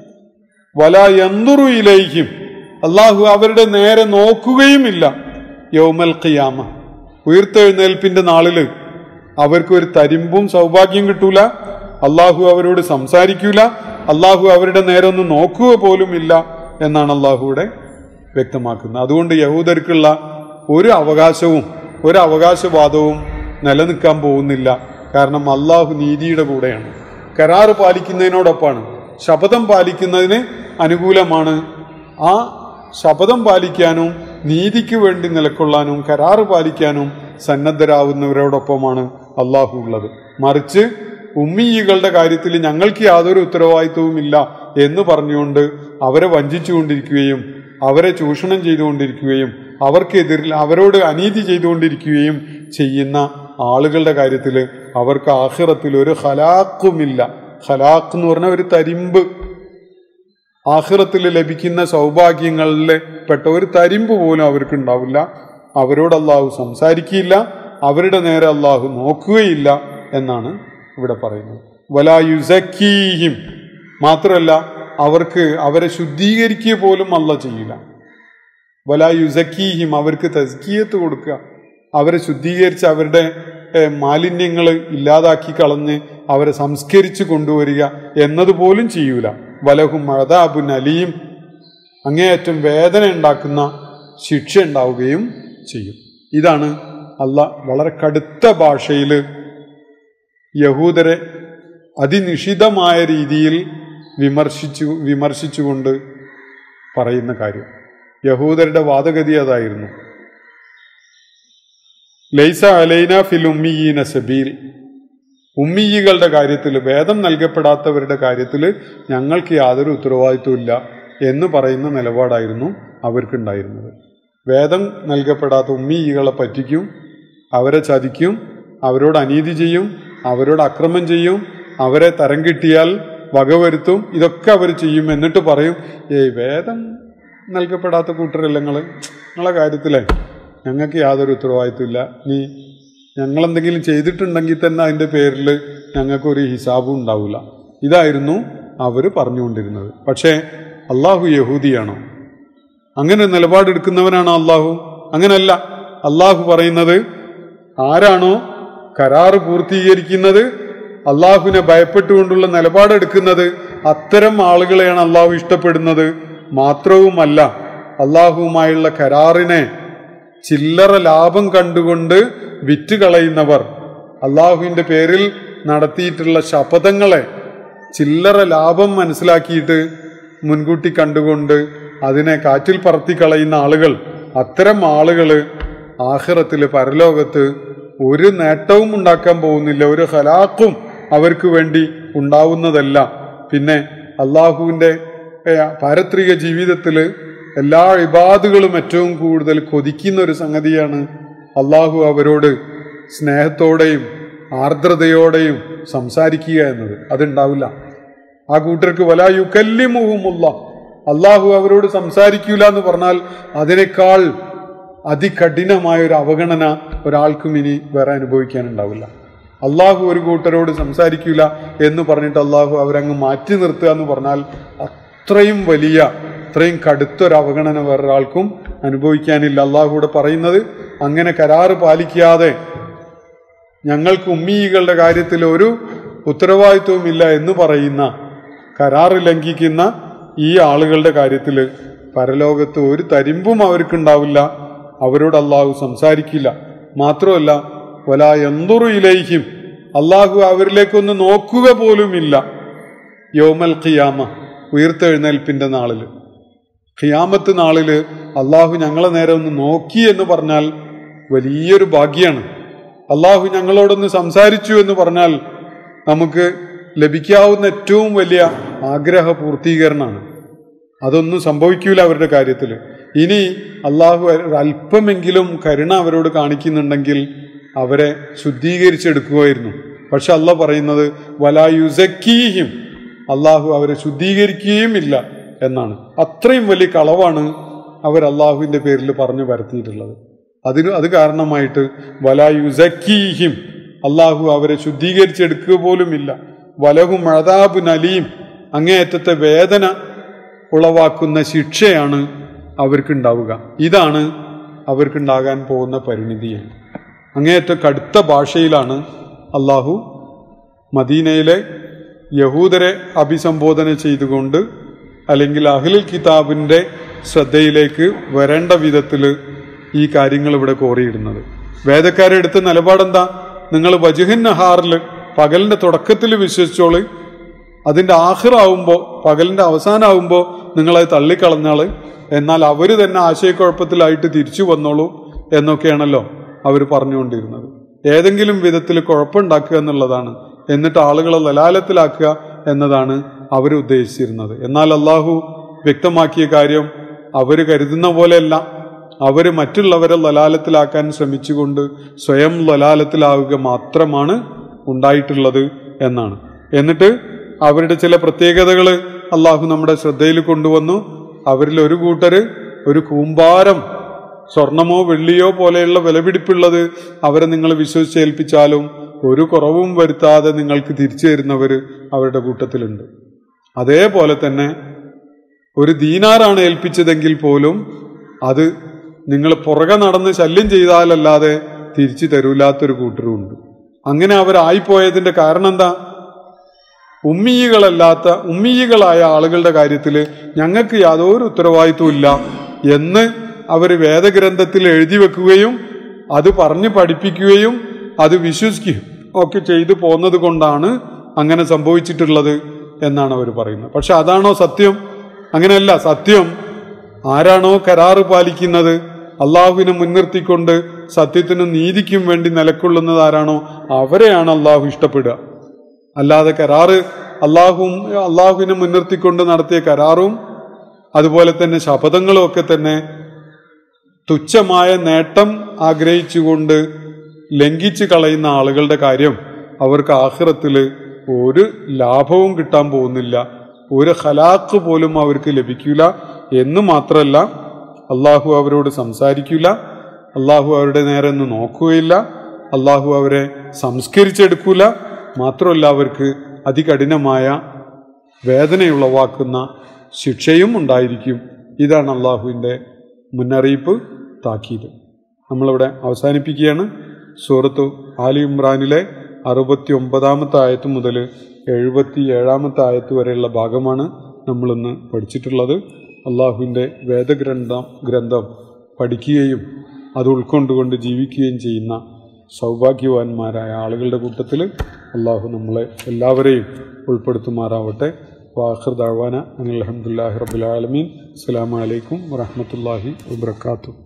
A: വല എന്തുറു ഇലയിക്കും അള്ളാഹു അവരുടെ നേരെ നോക്കുകയുമില്ല യൗമൽ ഖിയാമ ഉയർത്തെഴുന്നേൽപ്പിന്റെ നാളില് അവർക്ക് ഒരു തരിമ്പും സൗഭാഗ്യം കിട്ടൂല അള്ളാഹു അവരോട് സംസാരിക്കൂല അള്ളാഹു അവരുടെ നേരെ ഒന്ന് നോക്കുക പോലും ഇല്ല എന്നാണ് അള്ളാഹുവിടെ വ്യക്തമാക്കുന്നത് അതുകൊണ്ട് യഹൂദർക്കുള്ള ഒരു അവകാശവും ഒരു അവകാശവാദവും നിലനിൽക്കാൻ പോകുന്നില്ല കാരണം അള്ളാഹു നീതിയുടെ കൂടെയാണ് കരാറ് പാലിക്കുന്നതിനോടൊപ്പമാണ് ശപഥം പാലിക്കുന്നതിന് അനുകൂലമാണ് ആ ശപഥം പാലിക്കാനും നീതിക്ക് വേണ്ടി നിലക്കൊള്ളാനും കരാറ് പാലിക്കാനും സന്നദ്ധരാവുന്നവരോടൊപ്പമാണ് അള്ളാഹു ഉള്ളത് മറിച്ച് ഉമ്മീകളുടെ കാര്യത്തിൽ ഞങ്ങൾക്ക് യാതൊരു ഉത്തരവാദിത്വവും ഇല്ല എന്ന് പറഞ്ഞുകൊണ്ട് അവരെ വഞ്ചിച്ചുകൊണ്ടിരിക്കുകയും അവരെ ചൂഷണം ചെയ്തുകൊണ്ടിരിക്കുകയും അവർക്കെതിരിൽ അവരോട് അനീതി ചെയ്തുകൊണ്ടിരിക്കുകയും ചെയ്യുന്ന ആളുകളുടെ കാര്യത്തിൽ അവർക്ക് ആഹിറത്തിൽ ഒരു ഹലാക്കുമില്ല ഹലാക്ക് എന്ന് പറഞ്ഞ ഒരു തരിമ്പ് ആഹിറത്തിൽ ലഭിക്കുന്ന സൗഭാഗ്യങ്ങളിൽ പെട്ട ഒരു തരിമ്പ് പോലും അവർക്ക് ഉണ്ടാവില്ല അവരോട് അള്ളാഹു സംസാരിക്കുകയില്ല അവരുടെ നേരെ അള്ളാഹു നോക്കുകയില്ല എന്നാണ് ഇവിടെ പറയുന്നത് വലായുസക്കീഹിം മാത്രമല്ല അവർക്ക് അവരെ ശുദ്ധീകരിക്കുക പോലും അല്ല ചെയ്യില്ല വലായുസക്കീഹിം അവർക്ക് തസ്കീയത്ത് കൊടുക്കുക അവരെ ശുദ്ധീകരിച്ച് അവരുടെ മാലിന്യങ്ങൾ ഇല്ലാതാക്കി കളഞ്ഞ് അവരെ സംസ്കരിച്ച് കൊണ്ടുവരിക എന്നതുപോലും ചെയ്യൂല വലഹും മഴതാബുൻ അലിയും അങ്ങേയറ്റം വേദന ഉണ്ടാക്കുന്ന ശിക്ഷ ഉണ്ടാവുകയും ചെയ്യും ഇതാണ് അല്ല വളരെ കടുത്ത ഭാഷയിൽ യഹൂദരെ അതിനിഷിതമായ രീതിയിൽ വിമർശിച്ചു വിമർശിച്ചുകൊണ്ട് പറയുന്ന കാര്യം യഹൂദരുടെ വാദഗതി അതായിരുന്നു ലൈസ അലൈന ഫിൽ ഉമ്മിയീന സബീൽ ഉമ്മിയികളുടെ കാര്യത്തിൽ വേദം നൽകപ്പെടാത്തവരുടെ കാര്യത്തിൽ ഞങ്ങൾക്ക് യാതൊരു ഉത്തരവാദിത്വമില്ല എന്ന് പറയുന്ന നിലപാടായിരുന്നു അവർക്കുണ്ടായിരുന്നത് വേദം നൽകപ്പെടാത്ത ഉമ്മിയികളെ പറ്റിക്കും അവരെ ചതിക്കും അവരോട് അനീതി ചെയ്യും അവരോട് അക്രമം ചെയ്യും അവരെ തരം കിട്ടിയാൽ വകവരുത്തും ഇതൊക്കെ അവർ ചെയ്യും എന്നിട്ട് പറയും ഏയ് വേദം നൽകപ്പെടാത്ത കൂട്ടരല്ല നിങ്ങൾ നിങ്ങളെ കാര്യത്തിലേ ഞങ്ങൾക്ക് യാതൊരു ഉത്തരവാദിത്വമില്ല നീ ഞങ്ങളെന്തെങ്കിലും ചെയ്തിട്ടുണ്ടെങ്കിൽ തന്നെ അതിൻ്റെ പേരിൽ ഞങ്ങൾക്കൊരു ഹിസാബും ഉണ്ടാവില്ല ഇതായിരുന്നു അവർ പറഞ്ഞുകൊണ്ടിരുന്നത് പക്ഷേ അള്ളാഹു യഹൂദിയാണോ അങ്ങനെ നിലപാടെടുക്കുന്നവനാണോ അള്ളാഹു അങ്ങനല്ല അള്ളാഹു പറയുന്നത് ആരാണോ കരാറ് പൂർത്തീകരിക്കുന്നത് അള്ളാഹുവിനെ ഭയപ്പെട്ടുകൊണ്ടുള്ള നിലപാടെടുക്കുന്നത് അത്തരം ആളുകളെയാണ് അള്ളാഹു ഇഷ്ടപ്പെടുന്നത് മാത്രവുമല്ല അള്ളാഹുവുമായുള്ള കരാറിനെ ചില്ലറ ലാഭം കണ്ടുകൊണ്ട് വിറ്റ് കളയുന്നവർ അള്ളാഹുവിൻ്റെ പേരിൽ നടത്തിയിട്ടുള്ള ശപഥങ്ങളെ ചില്ലറ ലാഭം മനസ്സിലാക്കിയിട്ട് മുൻകൂട്ടി കണ്ടുകൊണ്ട് അതിനെ കാറ്റിൽ പറത്തി കളയുന്ന ആളുകൾ അത്തരം ആളുകൾ ആഹ്റത്തിൽ പരലോകത്ത് ഒരു നേട്ടവും ഉണ്ടാക്കാൻ പോകുന്നില്ല ഒരു ഹലാക്കും അവർക്ക് വേണ്ടി ഉണ്ടാവുന്നതല്ല പിന്നെ അള്ളാഹുവിൻ്റെ പാരത്രിക ജീവിതത്തിൽ എല്ലാ ഇബാദുകളും ഏറ്റവും കൂടുതൽ കൊതിക്കുന്ന ഒരു സംഗതിയാണ് അള്ളാഹു അവരോട് സ്നേഹത്തോടെയും ആർദ്രതയോടെയും സംസാരിക്കുക എന്നത് അതുണ്ടാവില്ല ആ കൂട്ടർക്ക് വല യുക്കല്ലിമുഹുമുള്ള അള്ളാഹു അവരോട് സംസാരിക്കൂല എന്ന് പറഞ്ഞാൽ അതിനേക്കാൾ അതികഠിനമായ ഒരു അവഗണന ഒരാൾക്കും ഇനി വേറെ അനുഭവിക്കാനുണ്ടാവില്ല അള്ളാഹു ഒരു കൂട്ടരോട് സംസാരിക്കില്ല എന്ന് പറഞ്ഞിട്ട് അള്ളാഹു അവരങ്ങ് മാറ്റി നിർത്തുക എന്ന് പറഞ്ഞാൽ അത്രയും വലിയ അത്രയും കടുത്തൊരു അവഗണന വേറൊരാൾക്കും അനുഭവിക്കാനില്ല അള്ളാഹുവിടെ പറയുന്നത് അങ്ങനെ കരാറ് പാലിക്കാതെ ഞങ്ങൾക്ക് ഉമ്മീകളുടെ കാര്യത്തിൽ ഒരു ഉത്തരവാദിത്വവും ഇല്ല എന്ന് പറയുന്ന കരാറ് ലംഘിക്കുന്ന ഈ ആളുകളുടെ കാര്യത്തിൽ പരലോകത്ത് ഒരു തരിമ്പും അവർക്കുണ്ടാവില്ല അവരോട് അള്ളാഹു സംസാരിക്കില്ല മാത്രമല്ല വല എന്തുറു ഇലയിക്കും അള്ളാഹു അവരിലേക്കൊന്ന് നോക്കുക പോലുമില്ല യോമൽ ഖിയാമ ഉയർത്തെഴുന്നേൽപ്പിന്റെ നാളിൽ ഖിയാമത്ത് നാളിൽ അള്ളാഹു ഞങ്ങളെ നേരെ ഒന്ന് നോക്കി എന്ന് പറഞ്ഞാൽ വലിയൊരു ഭാഗ്യാണ് അള്ളാഹു ഞങ്ങളോടൊന്ന് സംസാരിച്ചു എന്ന് പറഞ്ഞാൽ നമുക്ക് ലഭിക്കാവുന്ന ഏറ്റവും വലിയ ആഗ്രഹ പൂർത്തീകരണമാണ് അതൊന്നും സംഭവിക്കൂല അവരുടെ കാര്യത്തിൽ ഇനി അള്ളാഹു അല്പമെങ്കിലും കരുണ അവരോട് കാണിക്കുന്നുണ്ടെങ്കിൽ അവരെ ശുദ്ധീകരിച്ചെടുക്കുമായിരുന്നു പക്ഷെ അല്ല പറയുന്നത് വലായുസക്കീഹിം അള്ളാഹു അവരെ ശുദ്ധീകരിക്കുകയും ഇല്ല എന്നാണ് അത്രയും വലിയ കളവാണ് അവർ അള്ളാഹുവിൻ്റെ പേരിൽ പറഞ്ഞു പരത്തിയിട്ടുള്ളത് അതിന് അത് കാരണമായിട്ട് വലായുസക്കീഹിം അള്ളാഹു അവരെ ശുദ്ധീകരിച്ചെടുക്കുക പോലുമില്ല വലഹും അഴതാബു നലിയും അങ്ങേയറ്റത്തെ വേദന ഉളവാക്കുന്ന ശിക്ഷയാണ് അവർക്കുണ്ടാവുക ഇതാണ് അവർക്കുണ്ടാകാൻ പോകുന്ന പരിണിതിയാണ് അങ്ങേയറ്റം കടുത്ത ഭാഷയിലാണ് അള്ളാഹു മദീനയിലെ യഹൂദരെ അഭിസംബോധന ചെയ്തുകൊണ്ട് അല്ലെങ്കിൽ അഹ്ലുൽ കിതാബിൻ്റെ ശ്രദ്ധയിലേക്ക് വരേണ്ട വിധത്തിൽ ഈ കാര്യങ്ങൾ ഇവിടെ കോറിയിടുന്നത് വേദക്കാരെ എടുത്ത നിലപാടെന്താ നിങ്ങൾ വജുഹിൻ നഹാറിൽ പകലിൻ്റെ തുടക്കത്തിൽ വിശ്വസിച്ചോള് അതിൻ്റെ ആഹിറാവുമ്പോൾ പകലിൻ്റെ അവസാനമാകുമ്പോൾ നിങ്ങളത് തള്ളിക്കളഞ്ഞാൾ എന്നാൽ അവർ തന്നെ ആശയക്കുഴപ്പത്തിലായിട്ട് തിരിച്ചു വന്നോളൂ എന്നൊക്കെയാണല്ലോ അവർ പറഞ്ഞുകൊണ്ടിരുന്നത് ഏതെങ്കിലും വിധത്തിൽ കുഴപ്പമുണ്ടാക്കുക എന്നുള്ളതാണ് എന്നിട്ട് ആളുകളെ ലലാലത്തിലാക്കുക എന്നതാണ് അവർ ഉദ്ദേശിച്ചിരുന്നത് എന്നാൽ അള്ളാഹു വ്യക്തമാക്കിയ കാര്യം അവർ കരുതുന്ന പോലെയല്ല അവർ മറ്റുള്ളവരെ ലലാലത്തിലാക്കാൻ ശ്രമിച്ചുകൊണ്ട് സ്വയം ലലാലത്തിലാവുക മാത്രമാണ് ഉണ്ടായിട്ടുള്ളത് എന്നാണ് എന്നിട്ട് അവരുടെ ചില പ്രത്യേകതകൾ അള്ളാഹു നമ്മുടെ ശ്രദ്ധയിൽ കൊണ്ടുവന്നു അവരിൽ ഒരു കൂട്ടർ ഒരു കൂമ്പാരം സ്വർണമോ വെള്ളിയോ പോലെയുള്ള വിലപിടിപ്പുള്ളത് അവരെ നിങ്ങൾ വിശ്വസിച്ചേൽപ്പിച്ചാലും ഒരു കുറവും വരുത്താതെ നിങ്ങൾക്ക് തിരിച്ചു തരുന്നവർ അവരുടെ കൂട്ടത്തിലുണ്ട് അതേപോലെ തന്നെ ഒരു ദീനാറാണ് ഏൽപ്പിച്ചതെങ്കിൽ പോലും അത് നിങ്ങൾ പുറകെ നടന്ന് ശല്യം ചെയ്താലല്ലാതെ തിരിച്ചു തരൂലാത്തൊരു കൂട്ടരുമുണ്ട് അങ്ങനെ അവരായിപ്പോയതിന്റെ കാരണം എന്താ ഉമ്മീകളല്ലാത്ത ഉമ്മീകളായ ആളുകളുടെ കാര്യത്തിൽ ഞങ്ങൾക്ക് യാതൊരു ഉത്തരവാദിത്വം ഇല്ല എന്ന് അവർ വേദഗ്രന്ഥത്തിൽ എഴുതി വെക്കുകയും അത് പറഞ്ഞ് പഠിപ്പിക്കുകയും അത് വിശ്വസിക്കുകയും ഒക്കെ ചെയ്തു പോന്നത് കൊണ്ടാണ് അങ്ങനെ സംഭവിച്ചിട്ടുള്ളത് എന്നാണ് അവർ പറയുന്നത് പക്ഷെ അതാണോ സത്യം അങ്ങനെയല്ല സത്യം ആരാണോ കരാറ് പാലിക്കുന്നത് അള്ളാഹുവിനെ മുൻനിർത്തിക്കൊണ്ട് സത്യത്തിനും നീതിക്കും വേണ്ടി നിലക്കൊള്ളുന്നത് ആരാണോ അവരെയാണ് അള്ളാഹു ഇഷ്ടപ്പെടുക അല്ലാതെ കരാറ് അള്ളാഹുവും അള്ളാഹുവിനെ മുൻനിർത്തിക്കൊണ്ട് നടത്തിയ കരാറും അതുപോലെ തന്നെ ശപഥങ്ങളും ഒക്കെ തന്നെ തുച്ഛമായ നേട്ടം ആഗ്രഹിച്ചുകൊണ്ട് ലംഘിച്ച് കളയുന്ന ആളുകളുടെ കാര്യം അവർക്ക് ആഹ്റത്തിൽ ഒരു ലാഭവും കിട്ടാൻ പോകുന്നില്ല ഒരു ഹലാക്ക് പോലും അവർക്ക് ലഭിക്കില്ല എന്ന് മാത്രമല്ല അള്ളാഹു അവരോട് സംസാരിക്കില്ല അള്ളാഹു അവരുടെ നേരെ ഒന്ന് നോക്കുകയില്ല അള്ളാഹു അവരെ സംസ്കരിച്ചെടുക്കൂല മാത്രമല്ല അവർക്ക് അതികഠിനമായ വേദനയുളവാക്കുന്ന ശിക്ഷയും ഉണ്ടായിരിക്കും ഇതാണ് അള്ളാഹുവിൻ്റെ മുന്നറിയിപ്പ് താക്കീത് നമ്മളിവിടെ അവസാനിപ്പിക്കുകയാണ് സൂറത്ത് ആലി ഇമ്രാനിലെ അറുപത്തി ഒമ്പതാമത്തെ ആയത്ത് മുതൽ എഴുപത്തി ഏഴാമത്തെ ആയത്ത് വരെയുള്ള ഭാഗമാണ് നമ്മളിന്ന് പഠിച്ചിട്ടുള്ളത് അള്ളാഹുവിൻ്റെ വേദഗ്രന്ഥം ഗ്രന്ഥം പഠിക്കുകയും അത് ഉൾക്കൊണ്ടുകൊണ്ട് ജീവിക്കുകയും ചെയ്യുന്ന സൗഭാഗ്യവാന്മാരായ ആളുകളുടെ കൂട്ടത്തിൽ അള്ളാഹു നമ്മളെ എല്ലാവരെയും ഉൾപ്പെടുത്തുമാറാവട്ടെ വാഹൃദാവാന അനിൽ അഹമ്മദില്ലാഹി റബുലാലമീൻ അസ്സാം വലൈക്കും വറഹമത്തല്ലാഹി വാത്തു